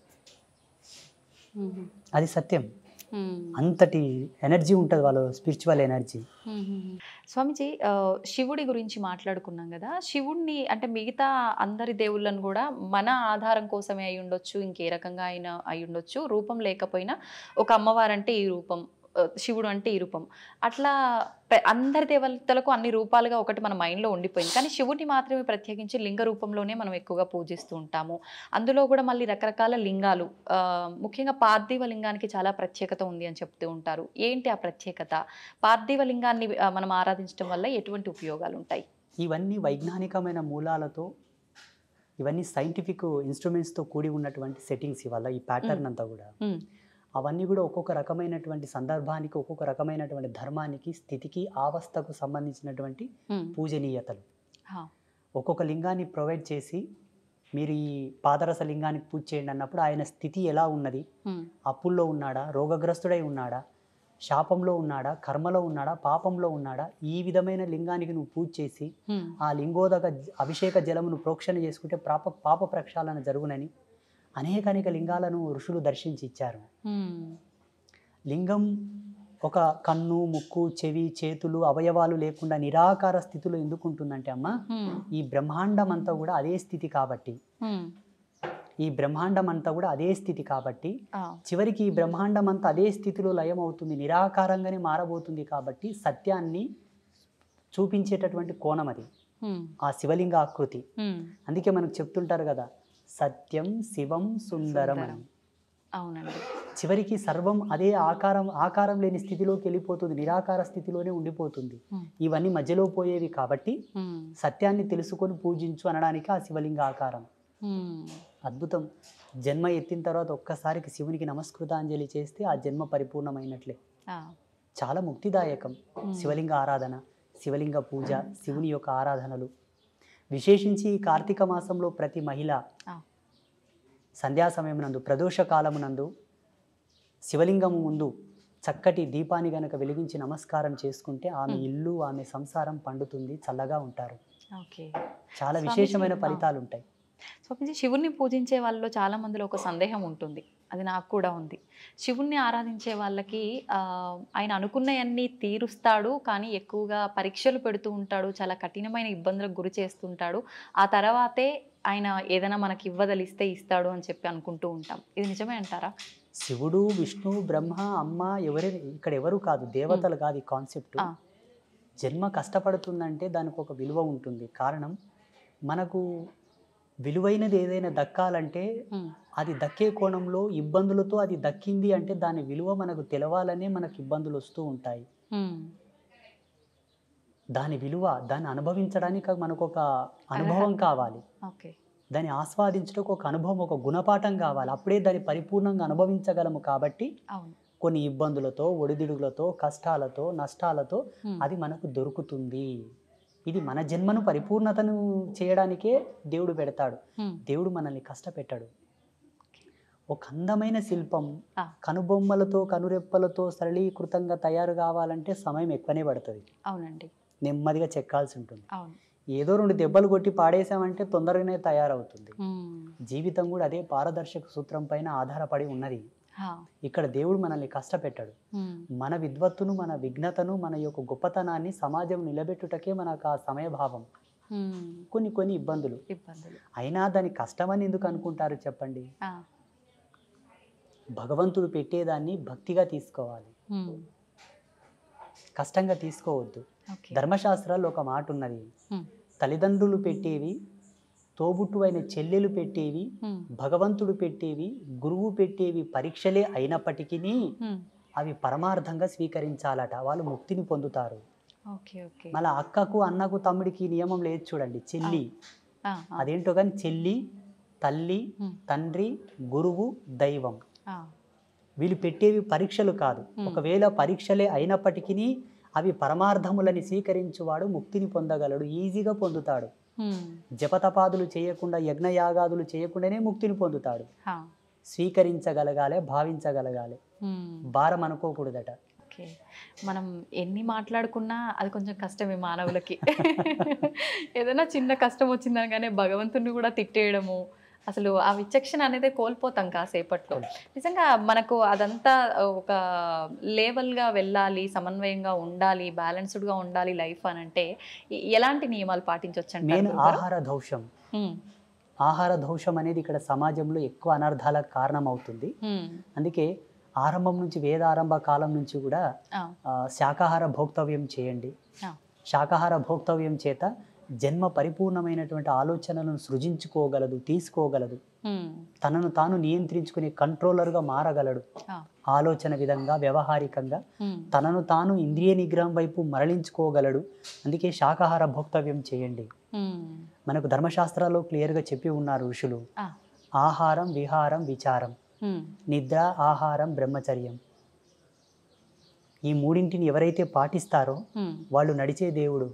ఉమ్, అది సత్యం ఉమ్. అంతటి ఎనర్జీ ఉంటుంది వాళ్ళ స్పిరిచువల్ ఎనర్జీ మ్మ్. స్వామిజీ ఆ, శివుడి గురించి మాట్లాడుకున్నాం కదా శివుడిని అంటే మిగతా అందరి దేవుళ్ళను కూడా మన ఆధారం కోసమే అయి ఉండొచ్చు ఇంకే రకంగా అయినా అయి ఉండొచ్చు రూపం లేకపోయినా ఒక అమ్మవారు అంటే ఈ రూపం ఆ, శివుడు అంటే ఈ రూపం అట్లా పె- అందరి దేవతలకు అన్ని రూపాలుగా ఒకటి మన మైండ్లో ఉండిపోయింది కానీ శివుడిని మాత్రమే ప్రత్యేకించి లింగ రూపంలోనే మనం ఎక్కువగా పూజిస్తూ ఉంటాము అందులో కూడా మళ్ళీ రకరకాల లింగాలు ఆ, ముఖ్యంగా పార్థివ లింగానికి చాలా ప్రత్యేకత ఉంది అని చెప్తూ ఉంటారు ఏంటి ఆ ప్రత్యేకత పార్థివ లింగాన్ని ఆ, మనం ఆరాధించడం వల్ల ఎటువంటి ఉపయోగాలు ఉంటాయి ఇవన్నీ వైజ్ఞానికమైన మూలాలతో ఇవన్నీ సైంటిఫిక్ ఇన్స్ట్రుమెంట్స్తో కూడి ఉన్నటువంటి సెట్టింగ్స్ ఇవాళ ఈ ప్యాటర్న్ అంతా కూడా మ్మ్. అవన్నీ కూడా ఒక్కొక్క రకమైనటువంటి సందర్భానికి ఒక్కొక్క రకమైనటువంటి ధర్మానికి స్థితికి ఆవస్థకు సంబంధించినటువంటి ఉమ్, పూజనీయతలు హా, ఒక్కొక్క లింగాన్ని ప్రొవైడ్ చేసి మీరు ఈ పాదరస లింగానికి పూజ చేయండి అన్నప్పుడు ఆయన స్థితి ఎలా ఉన్నది ఉమ్, అప్పుల్లో ఉన్నాడా రోగగ్రస్తుడై ఉన్నాడా శాపంలో ఉన్నాడా కర్మలో ఉన్నాడా పాపంలో ఉన్నాడా ఈ విధమైన లింగానికి నువ్వు పూజ చేసి ఉమ్, ఆ లింగోదక జ- అభిషేక జలమును ప్రోక్షణ చేసుకుంటే పాప పాప ప్రక్షాళన జరుగునని అనేక అనేక లింగాలను ఋషులు దర్శించి ఇచ్చారు ఉమ్, లింగం ఒక కన్ను ముక్కు చెవి చేతులు అవయవాలు లేకుండా నిరాకార స్థితిలో ఎందుకు ఉంటుందంటే అమ్మ ఉమ్, ఈ బ్రహ్మాండం అంతా కూడా అదే స్థితి కాబట్టి ఉమ్, ఈ బ్రహ్మాండం అంతా కూడా అదే స్థితి కాబట్టి ఆ, చివరికి ఈ బ్రహ్మాండం అంతా అదే స్థితిలో లయం అవుతుంది నిరాకారంగానే మారబోతుంది కాబట్టి సత్యాన్ని చూపించేటటువంటి కోణం అది ఉమ్, ఆ శివలింగ ఆకృతి ఉమ్, అందుకే మనకు చెప్తుంటారు కదా సత్యం శివం సుందరం అని అవునండి చివరికి సర్వం అదే ఆకారం ఆకారం లేని స్థితిలోకి వెళ్ళిపోతుంది నిరాకార స్థితిలోనే ఉండిపోతుంది ఉమ్, ఇవన్నీ మధ్యలో పోయేవి కాబట్టి ఉమ్, సత్యాన్ని తెలుసుకొని పూజించు అనడానికి ఆ శివలింగ ఆకారం ఉమ్, అద్భుతం జన్మ ఎత్తిన తర్వాత ఒక్కసారికి శివునికి నమస్కృతాంజలి చేస్తే ఆ జన్మ పరిపూర్ణమైనట్లే ఆ, చాలా ముక్తిదాయకం ఉమ్, శివలింగ ఆరాధన శివలింగ పూజ శివుని యొక్క ఆరాధనలు విశేషించి ఈ కార్తీక మాసంలో ప్రతి మహిళ ఆ, సంధ్యా సమయమునందు ప్రదోష కాలమునందు శివలింగము ముందు చక్కటి దీపాన్ని గనక వెలిగించి నమస్కారం చేసుకుంటే ఆమె Hmm. ఇల్లు ఆమె సంసారం పండుతుంది చల్లగా ఉంటారు ఓకే చాలా స్వామీజీ, విశేషమైన ఆ. ఫలితాలు ఉంటాయి స్వామీజీ శివుణ్ణి పూజించే వాళ్ళలో చాలా మందిలో ఒక సందేహం ఉంటుంది అది నాకు కూడా ఉంది శివుణ్ణి ఆరాధించే వాళ్ళకి ఆ, ఆయన అనుకున్నవన్నీ తీరుస్తాడు కానీ ఎక్కువగా పరీక్షలు పెడుతూ ఉంటాడు చాలా కఠినమైన ఇబ్బందులకు గురి చేస్తుంటాడు ఆ తర్వాతే ఆయన ఏదైనా మనకి ఇవ్వదలిస్తే ఇస్తాడు అని చెప్పి అనుకుంటూ ఉంటాం ఇది నిజమే అంటారా శివుడు విష్ణు బ్రహ్మ అమ్మ ఎవరి ఇక్కడ ఎవరు కాదు దేవతలు కాదు ఈ కాన్సెప్ట్ ఆ. జన్మ కష్టపడుతుందంటే దానికి ఒక విలువ ఉంటుంది కారణం మనకు విలువైనది ఏదైనా దక్కాలంటే ఉమ్, అది దక్కే కోణంలో ఇబ్బందులతో అది దక్కింది అంటే దాని విలువ మనకు తెలవాలనే మనకు ఇబ్బందులు వస్తూ ఉంటాయి ఉమ్, దాని విలువ దాన్ని అనుభవించడానికి మనకు ఒక అనుభవం కావాలి ఓకే దాన్ని ఆస్వాదించడానికి ఒక అనుభవం ఒక గుణపాఠం కావాలి అప్పుడే దాన్ని పరిపూర్ణంగా అనుభవించగలము కాబట్టి అవును కొన్ని ఇబ్బందులతో ఒడిదిడుగులతో కష్టాలతో నష్టాలతో ఉమ్, అది మనకు దొరుకుతుంది ఇది మన జన్మను పరిపూర్ణతను చేయడానికే దేవుడు పెడతాడు ఉమ్, దేవుడు మనల్ని కష్టపెట్టాడు ఒక అందమైన శిల్పం ఆ. కనుబొమ్మలతో కనురెప్పలతో సరళీకృతంగా తయారు కావాలంటే సమయం ఎక్కువనే పడుతుంది అవునండి నెమ్మదిగా చెక్కాల్సి ఉంటుంది అవును ఏదో రెండు దెబ్బలు కొట్టి పాడేసామంటే తొందరగానే తయారవుతుంది ఉమ్, జీవితం కూడా అదే పారదర్శక సూత్రం పైన ఆధారపడి ఉన్నది హా, ఇక్కడ దేవుడు మనల్ని కష్టపెట్టాడు ఉమ్, మన విద్వత్తును మన విఘ్నతను మన యొక్క గొప్పతనాన్ని సమాజం నిలబెట్టుటకే మనకు ఆ సమయభావం ఉమ్, కొన్ని కొన్ని ఇబ్బందులు ఇబ్బందులు అయినా దాని కష్టమని ఎందుకు అనుకుంటారు చెప్పండి ఆ, భగవంతుడు పెట్టేదాన్ని భక్తిగా తీసుకోవాలి ఉమ్, కష్టంగా తీసుకోవద్దు ఓకే ధర్మశాస్త్రాల్లో ఒక మాట ఉన్నది ఉమ్, తల్లిదండ్రులు పెట్టేవి తోబుట్టు అయిన చెల్లెలు పెట్టేవి ఉమ్, భగవంతుడు పెట్టేవి గురువు పెట్టేవి పరీక్షలే అయినప్పటికీ ఉమ్, అవి పరమార్థంగా స్వీకరించాలట వాళ్ళు ముక్తిని పొందుతారు ఓకే ఓకే మళ్ళీ అక్కకు అన్నకు తమ్ముడికి ఈ నియమం లేదు చూడండి చెల్లి ఆ, ఆ, అదేంటో కానీ చెల్లి తల్లి ఉమ్, తండ్రి గురువు దైవం ఆ, వీళ్ళు పెట్టేవి పరీక్షలు కాదు Hmm. ఒకవేళ పరీక్షలే అయినప్పటికీ అవి పరమార్థములని స్వీకరించువాడు ముక్తిని పొందగలడు ఈజీగా పొందుతాడు ఉమ్, జపతపాదులు చేయకుండా యజ్ఞయాగాదులు చేయకుండానే ముక్తిని పొందుతాడు హా, స్వీకరించగలగాలి భావించగలగాలి ఉమ్, భారం అనుకోకూడదట ఓకే మనం ఎన్ని మాట్లాడుకున్నా అది కొంచెం కష్టమే మానవులకి ఏదైనా చిన్న కష్టం వచ్చిందనగానే భగవంతుని కూడా తిట్టేయడము అసలు ఆ విచక్షణ అనేది కోల్పోతాం కాసేపట్లో నిజంగా మనకు అదంతా ఒక లేవల్గా వెళ్ళాలి సమన్వయంగా ఉండాలి బ్యాలెన్స్డ్గా ఉండాలి లైఫ్ అని అంటే ఎ- ఎలాంటి నియమాలు పాటించవచ్చు మెయిన్ అంటారు ఆహార దౌషం ఆహార దౌషం అనేది ఇక్కడ సమాజంలో ఎక్కువ అనర్థాలకు కారణం అవుతుంది అందుకే ఆరంభం నుంచి వేదారంభ కాలం నుంచి కూడా ఆ, శాకాహార భోక్తవ్యం చేయండి శాకాహార భోక్తవ్యం చేత జన్మ పరిపూర్ణమైనటువంటి ఆలోచనలను సృజించుకోగలదు తీసుకోగలదు తనను తాను నియంత్రించుకునే కంట్రోలర్గా మారగలడు ఆలోచన విధంగా వ్యవహారికంగా తనను తాను ఇంద్రియ నిగ్రహం వైపు మరలించుకోగలడు అందుకే శాకాహార భోక్తవ్యం చేయండి మనకు ధర్మశాస్త్రాల్లో క్లియర్గా చెప్పి ఉన్నారు ఋషులు ఆహారం విహారం విచారం హ్మ్. నిద్ర ఆహారం బ్రహ్మచర్యం ఈ మూడింటిని ఎవరైతే పాటిస్తారో హ్మ్. వాళ్ళు నడిచే దేవుడు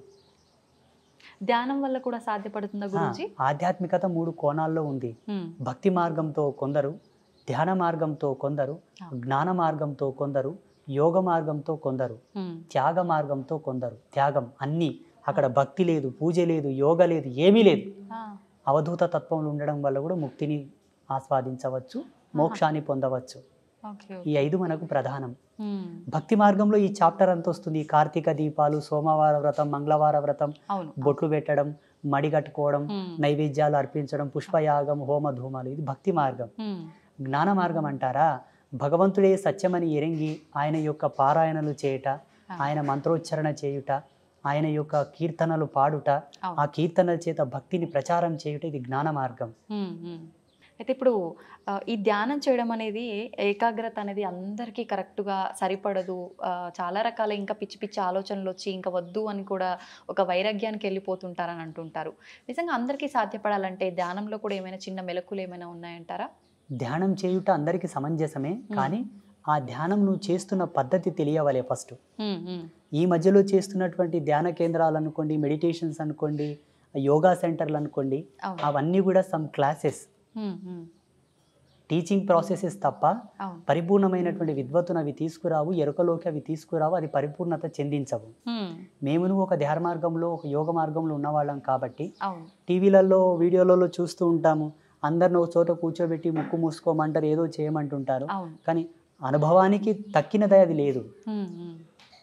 ధ్యానం వల్ల కూడా సాధ్యపడుతుందా ఆ, గురించి ఆధ్యాత్మికత మూడు కోణాల్లో ఉంది భక్తి మార్గంతో కొందరు ధ్యాన మార్గంతో కొందరు ఆ. జ్ఞాన మార్గంతో కొందరు యోగ మార్గంతో కొందరు త్యాగ మార్గంతో కొందరు త్యాగం అన్నీ అక్కడ భక్తి లేదు పూజ లేదు యోగ లేదు ఏమీ లేదు అవధూత తత్వంలో ఉండడం వల్ల కూడా ముక్తిని ఆస్వాదించవచ్చు మోక్షాన్ని పొందవచ్చు ఓకే ఈ ఐదు మనకు ప్రధానం భక్తి మార్గంలో ఈ చాప్టర్ అంత వస్తుంది కార్తీక దీపాలు సోమవార వ్రతం మంగళవార వ్రతం అవును బొట్లు పెట్టడం మడి కట్టుకోవడం హ్మ్. నైవేద్యాలు అర్పించడం పుష్పయాగం హోమ ధూమాలు ఇది భక్తి మార్గం హ్మ్. జ్ఞాన మార్గం అంటారా భగవంతుడే సత్యమని ఎరింగి ఆయన యొక్క పారాయణలు చేయుట ఆ. ఆయన మంత్రోచ్చరణ చేయుట ఆయన యొక్క కీర్తనలు పాడుట అవును. ఆ కీర్తనల చేత భక్తిని ప్రచారం చేయుట ఇది జ్ఞాన మార్గం మ్మ్, మ్మ్. అయితే ఇప్పుడు ఆ, ఈ ధ్యానం చేయడం అనేది ఏకాగ్రత అనేది అందరికీ కరెక్ట్గా సరిపడదు ఆ, చాలా రకాల ఇంకా పిచ్చి పిచ్చి ఆలోచనలు వచ్చి ఇంకా వద్దు అని కూడా ఒక వైరాగ్యానికి వెళ్ళిపోతుంటారని అంటుంటారు నిజంగా అందరికీ సాధ్యపడాలంటే ధ్యానంలో కూడా ఏమైనా చిన్న మెలకులు ఏమైనా ఉన్నాయంటారా ధ్యానం చేయుట అందరికీ సమంజసమే కానీ ఆ ధ్యానం నువ్వు చేస్తున్న పద్ధతి తెలియవలే ఫస్ట్ మ్మ్, మ్మ్. ఈ మధ్యలో చేస్తున్నటువంటి ధ్యాన కేంద్రాలు అనుకోండి మెడిటేషన్స్ అనుకోండి యోగా సెంటర్లు అనుకోండి అవును అవన్నీ కూడా సమ్ క్లాసెస్ మ్మ్, మ్మ్. టీచింగ్ ప్రాసెసెస్ తప్ప అవును పరిపూర్ణమైనటువంటి విద్వత్తును అవి తీసుకురావు ఎరుకలోకి అవి తీసుకురావు అది పరిపూర్ణత చెందించవు మ్మ్. మేము నువ్వు ఒక ధ్యాన మార్గంలో ఒక యోగ మార్గంలో ఉన్నవాళ్ళం కాబట్టి అవును టీవీలలో వీడియోలలో చూస్తూ ఉంటాము అందరిని ఒక చోట కూర్చోబెట్టి ముక్కు మూసుకోమంటారు ఏదో చేయమంటుంటారు అవును కానీ అనుభవానికి తక్కినదే అది లేదు మ్మ్, మ్మ్.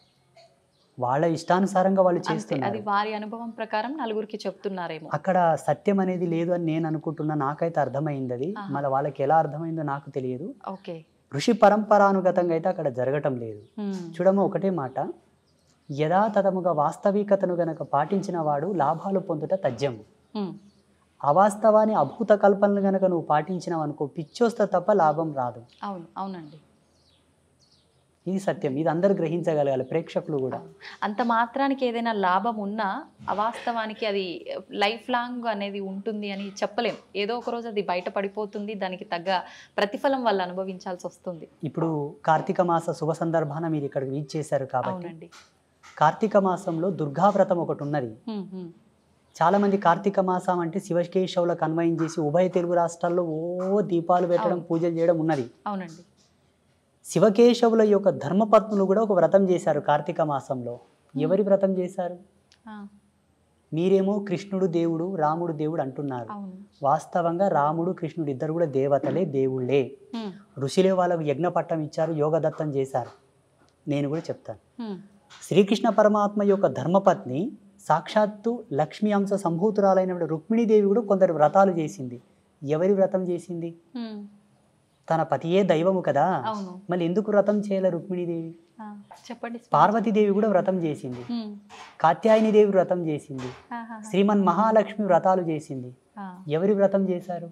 వాళ్ళ ఇష్టానుసారంగా వాళ్ళు అంతే అది చేస్తున్నారు వారి అనుభవం ప్రకారం నలుగురికి చెప్తున్నారేమో అక్కడ సత్యం అనేది లేదు అని నేను అనుకుంటున్నా నాకైతే అర్థమైంది అది ఆహా. మళ్ళీ వాళ్ళకి ఎలా అర్థమైందో నాకు తెలియదు ఓకే ఋషి పరంపరానుగతంగా అయితే అక్కడ జరగటం లేదు మ్మ్. చూడమ్మ ఒకటే మాట యథాతథముగా వాస్తవికతను గనక పాటించిన వాడు లాభాలు పొందుట తథ్యము మ్మ్. అవాస్తవాన్ని అభూత కల్పనలు గనక నువ్వు పాటించినావు అనుకో పిచ్చోస్త తప్ప లాభం రాదు అవును అవునండి ఇది సత్యం ఇది అందరూ గ్రహించగలగాలి ప్రేక్షకులు కూడా అంత మాత్రానికి ఏదైనా లాభం ఉన్నా అవాస్తవానికి అది లైఫ్ లాంగ్ అనేది ఉంటుంది అని చెప్పలేం ఏదో ఒక రోజు అది బయట పడిపోతుంది దానికి తగ్గ ప్రతిఫలం వాళ్ళు అనుభవించాల్సి వస్తుంది ఇప్పుడు కార్తీక మాస శుభ సందర్భాన మీరు ఇక్కడికి రీచ్ చేశారు కాబట్టి అవునండి కార్తీక మాసంలో దుర్గావ్రతం ఒకటి ఉన్నది హ్మ్, హ్మ్. చాలా మంది కార్తీక మాసం అంటే శివకేశవులకు అన్వయం చేసి ఉభయ తెలుగు రాష్ట్రాల్లో ఓ దీపాలు పెట్టడం అవును. పూజలు చేయడం ఉన్నది అవునండి శివకేశవుల యొక్క ధర్మపత్నులు కూడా ఒక వ్రతం చేశారు కార్తీక మాసంలో ఎవరి వ్రతం చేశారు ఆ, మీరేమో కృష్ణుడు దేవుడు రాముడు దేవుడు అంటున్నారు అవును వాస్తవంగా రాముడు కృష్ణుడు ఇద్దరు కూడా దేవతలే దేవుళ్ళే హ్మ్, ఋషులే వాళ్ళకు యజ్ఞ పట్టం ఇచ్చారు యోగదత్తం చేశారు నేను కూడా చెప్తాను హ్మ్. శ్రీకృష్ణ పరమాత్మ యొక్క ధర్మపత్ని సాక్షాత్తు లక్ష్మీ అంశ సంభూతురాలైన రుక్మిణీదేవి కూడా కొందరు వ్రతాలు చేసింది ఎవరి వ్రతం చేసింది హ్మ్. తన పతియే దైవము కదా అవును మళ్ళీ ఎందుకు వ్రతం చేయలే రుక్మిణీదేవి ఆ, చెప్పండి పార్వతీదేవి కూడా వ్రతం చేసింది హ్మ్. కాత్యాయని దేవి వ్రతం చేసింది ఆహాహా. శ్రీమన్ మహాలక్ష్మి వ్రతాలు చేసింది ఆ, ఎవరి వ్రతం చేశారు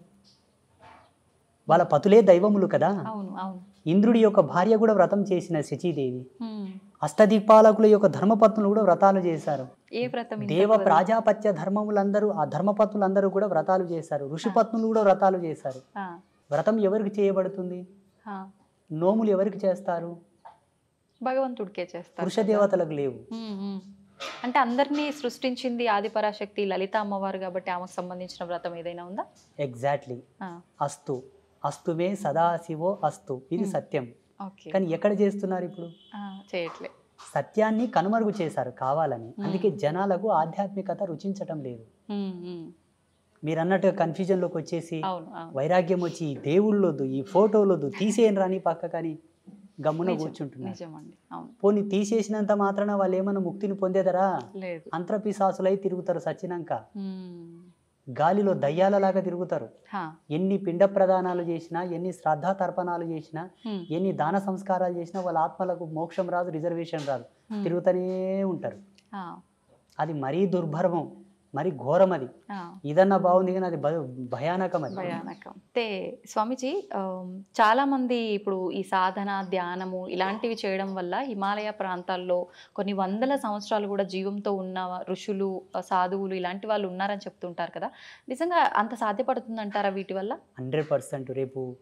వాళ్ళ పతులే దైవములు కదా అవును అవును ఇంద్రుడి యొక్క భార్య కూడా వ్రతం చేసిన శచీదేవి హ్మ్. అష్టదిక్పాలకుల యొక్క ధర్మపత్నులు కూడా వ్రతాలు చేశారు ఏ వ్రతం ఇంతకు దేవ వరకు? ప్రాజాపత్య ధర్మములందరూ ఆ ధర్మపత్నులందరూ కూడా వ్రతాలు చేశారు ఋషిపత్నులు కూడా వ్రతాలు చేశారు ఆ, వ్రతం ఎవరికి చేయబడుతుంది ఆ. నోములు ఎవరికి చేస్తారు భగవంతుడికే చేస్తారు పురుష దేవతలకు లేవు మ్మ్, మ్మ్. అంటే అందరినీ సృష్టించింది ఆదిపరాశక్తి లలిత అమ్మవారు కాబట్టి ఆమెకు సంబంధించిన వ్రతం ఏదైనా ఉందా ఎగ్జాక్ట్లీ ఆ, అస్తు అస్తుమే సదాశివో అస్తు ఇది Hmm. సత్యం ఓకే కానీ ఎక్కడ చేస్తున్నారు ఇప్పుడు ఆ, చేయట్లే సత్యాన్ని కనుమరుగు చేశారు కావాలని Hmm. అందుకే జనాలకు ఆధ్యాత్మికత రుచించటం లేదు మ్మ్, మ్మ్. మీరు అన్నట్టుగా కన్ఫ్యూజన్లోకి వచ్చేసి అవును అవును వైరాగ్యం వచ్చి ఈ దేవుళ్ళొద్దు ఈ ఫోటోలొద్దు తీసేయని రాని పక్క కానీ గమ్మున నిజం, కూర్చుంటున్నారు నిజమండి అవును పోనీ తీసేసినంత మాత్రాన వాళ్ళు ఏమైనా ముక్తిని పొందేదరా లేదు అంతరపిశాసులై తిరుగుతారు సచ్చినాక మ్మ్. గాలిలో దయ్యాలలాగా తిరుగుతారు హా. ఎన్ని పిండ ప్రదానాలు చేసినా ఎన్ని శ్రద్ధా తర్పణాలు చేసినా మ్మ్. ఎన్ని దాన సంస్కారాలు చేసినా వాళ్ళ ఆత్మలకు మోక్షం రాదు రిజర్వేషన్ రాదు మ్మ్. తిరుగుతూనే ఉంటారు ఆ, అది మరీ దుర్భర్మం మరి ఘోరం అది ఆ. ఇదన్నా బాగుంది కానీ అది భ- భయానకం అది భయానకం అయితే స్వామీజీ ఆమ్, చాలా మంది ఇప్పుడు ఈ సాధన ధ్యానము ఇలాంటివి చేయడం వల్ల హిమాలయ ప్రాంతాల్లో కొన్ని వందల సంవత్సరాలు కూడా జీవంతో ఉన్న ఋషులు ఆ, సాధువులు ఇలాంటి వాళ్ళు ఉన్నారని చెప్తుంటారు కదా నిజంగా అంత సాధ్యపడుతుందంటారా వీటి వల్ల హండ్రెడ్ పర్సెంట్ రేపు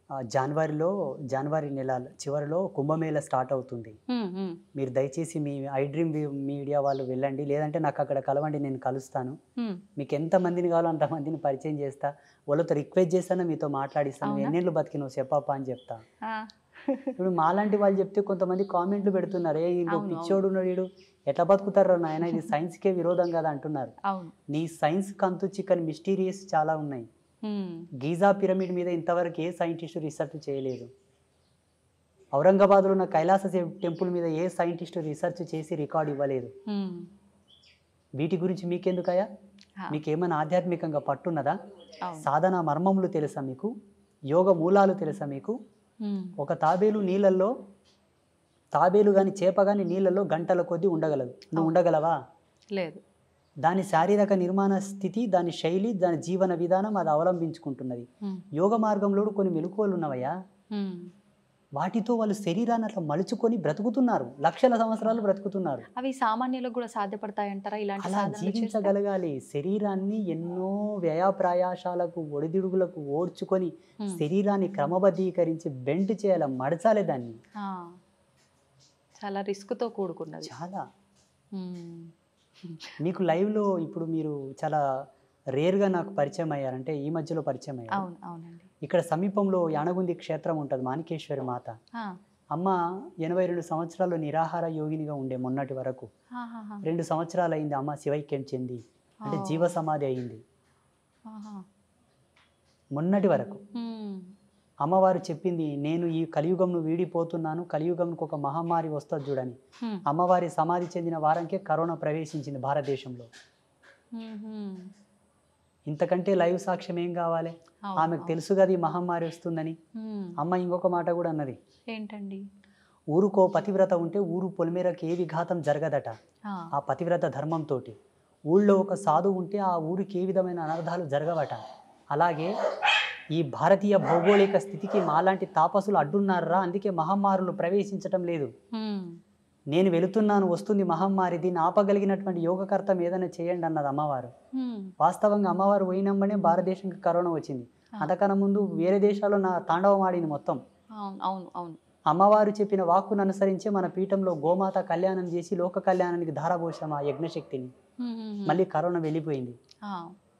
ఆ, జనవరిలో జనవరి నెల చివరిలో కుంభమేళ స్టార్ట్ అవుతుంది హ్మ్, హ్మ్, మీరు దయచేసి మీ ఐ డ్రీమ్ మీడియా వాళ్ళు వెళ్ళండి లేదంటే నాకు అక్కడ కలవండి నేను కలుస్తాను హ్మ్. మీకు ఎంతమందిని కావాలో అంతమందిని పరిచయం చేస్తా వాళ్ళతో రిక్వెస్ట్ చేస్తాను మీతో మాట్లాడిస్తాను అవునా? ఎన్నేళ్ళు బతికినావు చెప్పప్ప అని చెప్తా ఆ, ఇప్పుడు మాలాంటి వాళ్ళు చెప్తే కొంతమంది కామెంట్లు పెడుతున్నారు ఏ ఇంకో అవును, పిచ్చోడు ఉన్నాడు వీడు ఎట్లా బతుకుతారో నాయన ఇది సైన్స్కే విరోధం కదా అంటున్నారు అవును నీ సైన్స్ కంతు చికెన్ మిస్టీరియస్ చాలా ఉన్నాయి హ్మ్, గీజా పిరమిడ్ మీద ఇంతవరకు ఏ సైంటిస్టు రీసెర్చ్ చేయలేదు ఔరంగాబాద్లో ఉన్న కైలాస శివ టెంపుల్ మీద ఏ సైంటిస్టు రీసెర్చ్ చేసి రికార్డ్ ఇవ్వలేదు హ్మ్. వీటి గురించి మీకెందుకయ్యా ఆ, మీకు ఏమైనా ఆధ్యాత్మికంగా పట్టున్నదా అవును సాధన మర్మములు తెలుసా మీకు యోగ మూలాలు తెలుసా మీకు హ్మ్, ఒక తాబేలు నీళ్ళల్లో తాబేలు కానీ చేప కానీ నీళ్ళల్లో గంటల కొద్దీ ఉండగలదు నువ్వు ఉండగలవా లేదు దాని శారీరక నిర్మాణ స్థితి దాని శైలి దాని జీవన విధానం అది అవలంబించుకుంటున్నది హ్మ్, యోగ మార్గంలో కొన్ని మెలకువలు ఉన్నవయ్యా హ్మ్. వాటితో వాళ్ళు శరీరాన్ని అట్లా మలుచుకొని బ్రతుకుతున్నారు లక్షల సంవత్సరాలు బ్రతుకుతున్నారు అవి సామాన్యులకు కూడా సాధ్యపడతాయంటారా ఇలాంటి అలా సాధనలు చేస్తే? జీవించగలగాలి శరీరాన్ని ఎన్నో వ్యయప్రయాసాలకు ఒడిదుడుగులకు ఓడ్చుకొని హ్మ్. శరీరాన్ని క్రమబద్ధీకరించి బెండ్ చేయాలి మడచాలి దాన్ని ఆ, చాలా రిస్క్తో కూడుకున్నది చాలా హ్మ్, మీకు లైవ్లో ఇప్పుడు మీరు చాలా రేర్గా నాకు పరిచయం అయ్యారు అంటే ఈ మధ్యలో పరిచయం అయ్యారు అవును అవునండి ఇక్కడ సమీపంలో యానగుంది క్షేత్రం ఉంటుంది మాణికేశ్వరి మాత ఆ, అమ్మ ఎనభై రెండు సంవత్సరాలు నిరాహార యోగినిగా ఉండే మొన్నటి వరకు ఆహాహా, రెండు సంవత్సరాలు అయింది అమ్మ శివైక్యం చెంది అంటే ఓ. జీవ సమాధి అయింది ఆహా. మొన్నటి వరకు హ్మ్, అమ్మవారు చెప్పింది నేను ఈ కలియుగంను వీడిపోతున్నాను కలియుగంకు ఒక మహమ్మారి వస్తుంది చూడని హ్మ్, అమ్మవారి సమాధి చెందిన వారంకే కరోనా ప్రవేశించింది భారతదేశంలో హ్మ్, హ్మ్. ఇంతకంటే లైవ్ సాక్ష్యం ఏం కావాలి అవును, ఆమెకు అవును. తెలుసు కదా ఈ మహమ్మారి వస్తుందని హ్మ్, అమ్మ ఇంకొక మాట కూడా అన్నది ఏంటండి ఊరుకో పతివ్రత ఉంటే ఊరు పొలిమేరకు ఏ విఘాతం జరగదట ఆ, ఆ పతివ్రత ధర్మంతో ఊళ్ళో ఒక సాధువు ఉంటే ఆ ఊరికి ఏ విధమైన అనర్థాలు జరగవట అలాగే ఈ భారతీయ భౌగోళిక స్థితికి మాలాంటి తాపసులు అడ్డున్నారా అందుకే మహమ్మారులు ప్రవేశించటం లేదు హ్మ్, నేను వెళుతున్నాను వస్తుంది మహమ్మారి దీన్ని ఆపగలిగినటువంటి యోగకర్తం ఏదైనా చేయండి అన్నది అమ్మవారు హ్మ్. వాస్తవంగా అమ్మవారు పోయినమ్మనే భారతదేశంకి కరోనా వచ్చింది అంతకన్నా ముందు వేరే దేశాల్లో నా తాండవం ఆడింది మొత్తం అవును అవును అవును అమ్మవారు చెప్పిన వాక్కును అనుసరించి మన పీఠంలో గోమాత కళ్యాణం చేసి లోక కళ్యాణానికి ధారపోసాం ఆ యజ్ఞశక్తిని హ్మ్, హ్మ్, హ్మ్. మళ్ళీ కరోనా వెళ్ళిపోయింది ఆ,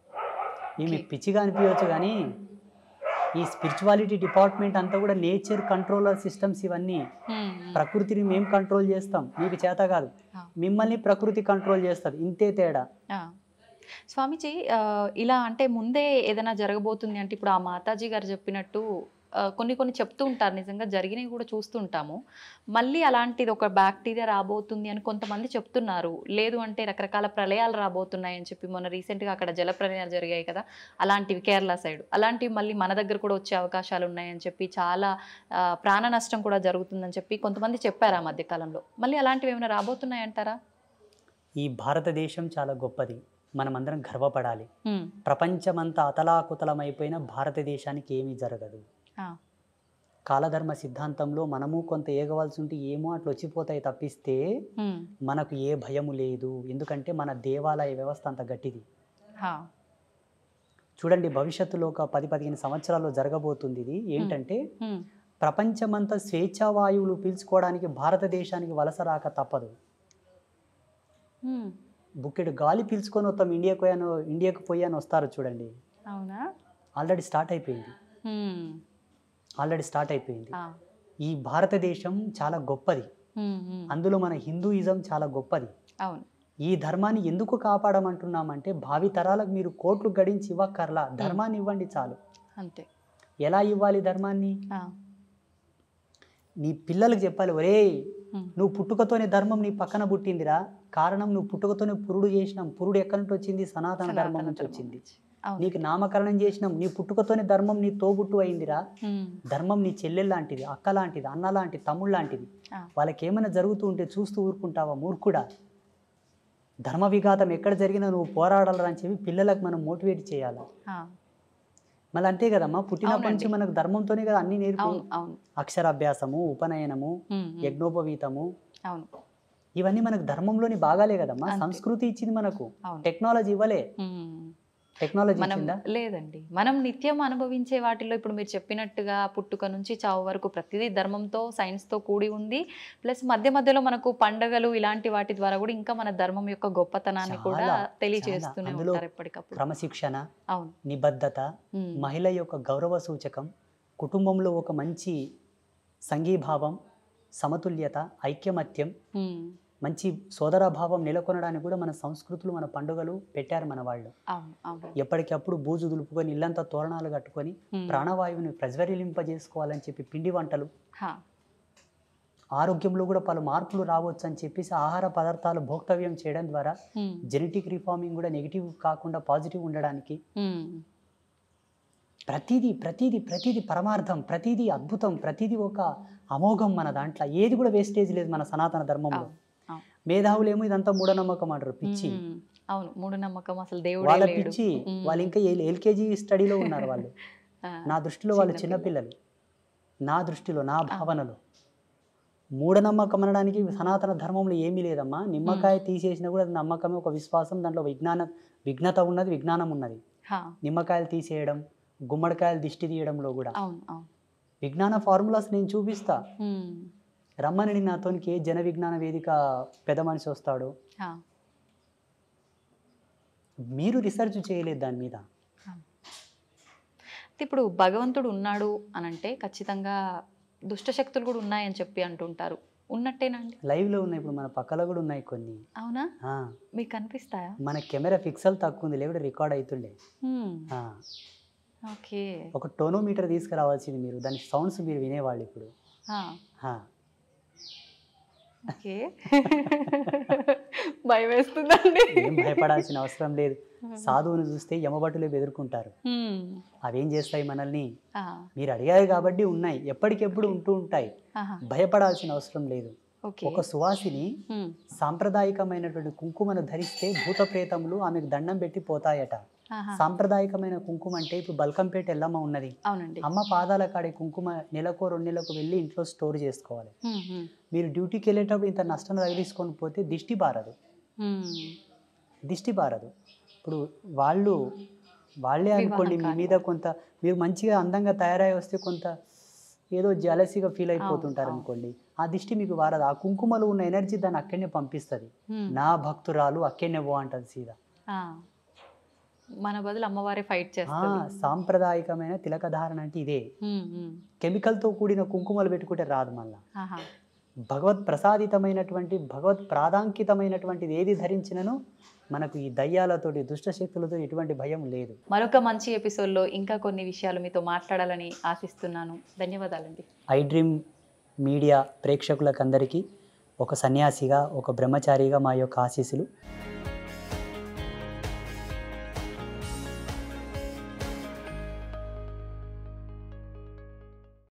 ఈ మీకు పిచ్చిగా అనిపించవచ్చు కానీ ఈ స్పిరిచువాలిటీ డిపార్ట్మెంట్ అంతా కూడా నేచర్ కంట్రోలర్ సిస్టమ్స్ ఇవన్నీ హ్మ్, హ్మ్. ప్రకృతిని మేము కంట్రోల్ చేస్తాం మీకు చేత కాదు ఆ. మిమ్మల్ని ప్రకృతి కంట్రోల్ చేస్తుంది ఇంతే తేడా ఆ. స్వామీజీ ఆ, ఇలా అంటే ముందే ఏదైనా జరగబోతుంది అంటే ఇప్పుడు ఆ మాతాజీ గారు చెప్పినట్టు ఆ, కొన్ని కొన్ని చెప్తూ ఉంటారు నిజంగా జరిగినవి కూడా చూస్తుంటాము మళ్ళీ అలాంటిది ఒక బ్యాక్టీరియా రాబోతుంది అని కొంతమంది చెప్తున్నారు లేదు అంటే రకరకాల ప్రళయాలు రాబోతున్నాయి అని చెప్పి మొన్న రీసెంట్గా అక్కడ జల ప్రళయాలు జరిగాయి కదా అలాంటివి కేరళ సైడ్ అలాంటివి మళ్ళీ మన దగ్గర కూడా వచ్చే అవకాశాలు ఉన్నాయని చెప్పి చాలా ఆ, ప్రాణ నష్టం కూడా జరుగుతుందని చెప్పి కొంతమంది చెప్పారు ఆ మధ్యకాలంలో మళ్ళీ అలాంటివి ఏమైనా రాబోతున్నాయంటారా ఈ భారతదేశం చాలా గొప్పది మనమందరం గర్వపడాలి హ్మ్. ప్రపంచమంతా అతలాకుతలమైపోయిన భారతదేశానికి ఏమీ జరగదు ఆ. కాలధర్మ సిద్ధాంతంలో మనము కొంత ఏగవలసి ఉంటే ఏమో అట్లా వచ్చిపోతాయి తప్పిస్తే హ్మ్. మనకు ఏ భయము లేదు ఎందుకంటే మన దేవాలయ వ్యవస్థ అంత గట్టిది హా. చూడండి భవిష్యత్తులో ఒక పది పదిహేను సంవత్సరాల్లో జరగబోతుంది ఇది ఏంటంటే హ్మ్. ప్రపంచమంతా స్వేచ్ఛావాయువులు పీల్చుకోవడానికి భారతదేశానికి వలస రాక తప్పదు హ్మ్. బుక్కెడు గాలి పీల్చుకొని వస్తాం ఇండియాకు పోయాను ఇండియాకు పోయాను వస్తారు చూడండి అవునా ఆల్రెడీ స్టార్ట్ అయిపోయింది హ్మ్. ఆల్రెడీ స్టార్ట్ అయిపోయింది ఆ. ఈ భారతదేశం చాలా గొప్పది హ్మ్. హ్మ్. అందులో మన హిందూయిజం చాలా గొప్పది అవును ఈ ధర్మాన్ని ఎందుకు కాపాడమంటున్నామంటే భావి తరాలకు మీరు కోట్లు గడించి ఇవ్వక్కర్లా ధర్మాన్ని ఇవ్వండి చాలు అంతే ఎలా ఇవ్వాలి ధర్మాన్ని ఆ. నీ పిల్లలకు చెప్పాలి ఒరేయ్ హ్మ్. నువ్వు పుట్టుకతోనే ధర్మం నీ పక్కన పుట్టిందిరా కారణం నువ్వు పుట్టుకతోనే పురుడు చేసినాం పురుడు ఎక్కడి నుంచి వచ్చింది సనాతన సనాతన ధర్మం నుంచి ధర్మం వచ్చింది నుంచి. అవును నీకు నామకరణం చేసినాం నీ పుట్టుకతోనే ధర్మం నీ తోబుట్టు అయిందిరా హ్మ్. ధర్మం నీ చెల్లెలు లాంటిది అక్క లాంటిది అన్న లాంటిది తమ్ముడు లాంటిది ఆ. వాళ్ళకి ఏమైనా జరుగుతూ ఉంటే చూస్తూ ఊరుకుంటావా మూర్ఖుడా ధర్మ విఘాతం ఎక్కడ జరిగినా నువ్వు పోరాడాలని చెప్పి పిల్లలకు మనం మోటివేట్ చేయాలి ఆ. మళ్ళీ అంతే కదమ్మా పుట్టినప్పటి నుంచి అవునండి. మనకు ధర్మంతోనే కదా అన్ని నేర్పి అవును అవును అక్షరాభ్యాసము ఉపనయనము హ్మ్. హ్మ్. యజ్ఞోపవీతము అవును ఇవన్నీ మనకు ధర్మంలోని భాగాలే కదమ్మా అంతే. సంస్కృతి ఇచ్చింది మనకు అవును టెక్నాలజీ ఇవ్వలే హ్మ్. టెక్నాలజీ మనం ఇచ్చిందా లేదండి మనం నిత్యం అనుభవించే వాటిలో ఇప్పుడు మీరు చెప్పినట్టుగా పుట్టుక నుంచి చావు వరకు ప్రతిదీ ధర్మంతో సైన్స్తో కూడి ఉంది ప్లస్ మధ్య మధ్యలో మనకు పండగలు ఇలాంటి వాటి ద్వారా కూడా ఇంకా మన ధర్మం యొక్క గొప్పతనాన్ని కూడా చాలా, తెలియజేస్తూనే చాలా. అందులో ఉంటారు ఎప్పటికప్పుడు క్రమశిక్షణ అవును నిబద్ధత ఉమ్, మహిళ యొక్క గౌరవ సూచకం కుటుంబంలో ఒక మంచి సంఘీభావం సమతుల్యత ఐక్యమత్యం ఉమ్, మంచి సోదరభావం నెలకొనడానికి కూడా మన సంస్కృతులు మన పండుగలు పెట్టారు మన వాళ్ళు అవును అవును ఎప్పటికప్పుడు బూజు దులుపుకొని ఇల్లంతా తోరణాలు కట్టుకొని ఉమ్, ప్రాణవాయువుని ప్రజ్వరిలింపజేసుకోవాలని చెప్పి పిండి వంటలు హా, ఆరోగ్యంలో కూడా పలు మార్పులు రావచ్చు అని చెప్పేసి ఆహార పదార్థాలు భోక్తవ్యం చేయడం ద్వారా ఉమ్, జెనెటిక్ రిఫార్మింగ్ కూడా నెగిటివ్ కాకుండా పాజిటివ్ ఉండడానికి ఉమ్, ప్రతిదీ ప్రతిదీ ప్రతిదీ పరమార్థం ప్రతిదీ అద్భుతం ప్రతిదీ ఒక అమోఘం మన దాంట్లో ఏది కూడా వేస్టేజ్ లేదు మన సనాతన ధర్మంలో అవును, అవును. మేధావులేమో ఇదంతా మూఢనమ్మకం అంటారు పిచ్చి ఉమ్, అవును మూఢ నమ్మకం అసలు దేవుడే వాళ్ళ లేడు పిచ్చి ఉమ్, వాళ్ళు ఇంకా ఎల్కేజీ స్టడీలో ఉన్నారు వాళ్ళు ఆ, నా దృష్టిలో వాళ్ళు చిన్న చిన్నపిల్లలు నా దృష్టిలో నా భావనలో మూఢనమ్మకం అనడానికి సనాతన ధర్మంలో ఏమీ లేదమ్మా నిమ్మకాయ తీసేసినా కూడా అది నమ్మకమే ఒక విశ్వాసం దాంట్లో విజ్ఞాన విఘ్నత ఉన్నది విజ్ఞానం ఉన్నది హా, నిమ్మకాయలు తీసేయడం గుమ్మడికాయలు దిష్టి తీయడంలో కూడా అవును అవును విజ్ఞాన ఫార్ములాస్ నేను చూపిస్తా ఉమ్, రమ్మని నాతోనికి ఏ జన విజ్ఞాన వేదిక పెద్ద మనిషి వస్తాడు హా, మీరు రీసెర్చ్ చేయలేదు దాని మీద అయితే ఇప్పుడు భగవంతుడు ఉన్నాడు అని అంటే ఖచ్చితంగా దుష్ట శక్తులు కూడా ఉన్నాయని చెప్పి అంటుంటారు ఉన్నట్టేనండి లైవ్లో ఉన్నాయి ఇప్పుడు మన పక్కలో కూడా ఉన్నాయి కొన్ని అవునా ఆ, మీకు కనిపిస్తాయా మన కెమెరా పిక్సెల్ తక్కువ ఉంది లేకపోతే రికార్డ్ అవుతుండే హ్మ్, ఆ, ఓకే ఒక టోనోమీటర్ తీసుకురావాల్సింది మీరు దాని సౌండ్స్ మీరు వినేవాళ్ళు ఇప్పుడు ఆ, ఆ, ఓకే భయం వేస్తుందండి ఏం భయపడాల్సిన అవసరం లేదు సాధువుని చూస్తే యమభటులే బెదురుకుంటారు హ్మ్, అవేం చేస్తాయి మనల్ని ఆ, మీరు అడిగారు కాబట్టి ఉన్నాయి ఎప్పటికెప్పుడు ఉంటూ ఉంటాయి ఆహా, భయపడాల్సిన అవసరం లేదు ఓకే ఒక సువాసిని హ్మ్, సాంప్రదాయకమైనటువంటి కుంకుమను ధరిస్తే భూత ప్రేతములు ఆమెకు దండం పెట్టి పోతాయట ఆహా, సాంప్రదాయకమైన కుంకుమ అంటే ఇప్పుడు బల్కంపేట ఎల్లమ్మ ఉన్నది అవునండి అమ్మ పాదాల కాడే కుంకుమ నెలకో రెండు నెలలకు వెళ్ళి ఇంట్లో స్టోర్ చేసుకోవాలి హ్మ్, హ్మ్, మీరు డ్యూటీకి వెళ్ళేటప్పుడు ఇంత నష్టం తగిలించుకొని పోతే దిష్టి బారదు హ్మ్, దిష్టి బారదు ఇప్పుడు వాళ్ళు వాళ్ళే అనుకోండి మీ మీద కొంత మీరు మంచిగా అందంగా తయారై వస్తే కొంత ఏదో జలసిగా ఫీల్ అయిపోతుంటారు అవును. అనుకోండి ఆ దిష్టి మీకు వారదు ఆ కుంకుమలో ఉన్న ఎనర్జీ దాన్ని అక్కడనే పంపిస్తుంది హ్మ్, నా భక్తురాలు అక్కడనే పో అంటది సీదా ఆ, మన బదులు అమ్మవారే ఫైట్ ఆ, చేస్తుంది సాంప్రదాయకమైన తిలక ధారణ అంటే ఇదే హ్మ్, హ్మ్, కెమికల్తో కూడిన కుంకుమలు పెట్టుకుంటే రాదు మళ్ళా ఆహా, భగవత్ ప్రసాదితమైనటువంటి భగవత్ ప్రాధాంకితమైనటువంటిది ఏది ధరించినను మనకు ఈ దయ్యాలతోటి దుష్ట శక్తులతో ఎటువంటి భయం లేదు మరొక మంచి ఎపిసోడ్లో ఇంకా కొన్ని విషయాలు మీతో మాట్లాడాలని ఆశిస్తున్నాను ధన్యవాదాలండి ఐ డ్రీమ్ మీడియా ప్రేక్షకులకందరికీ ఒక సన్యాసిగా ఒక బ్రహ్మచారిగా మా యొక్క ఆశీస్సులు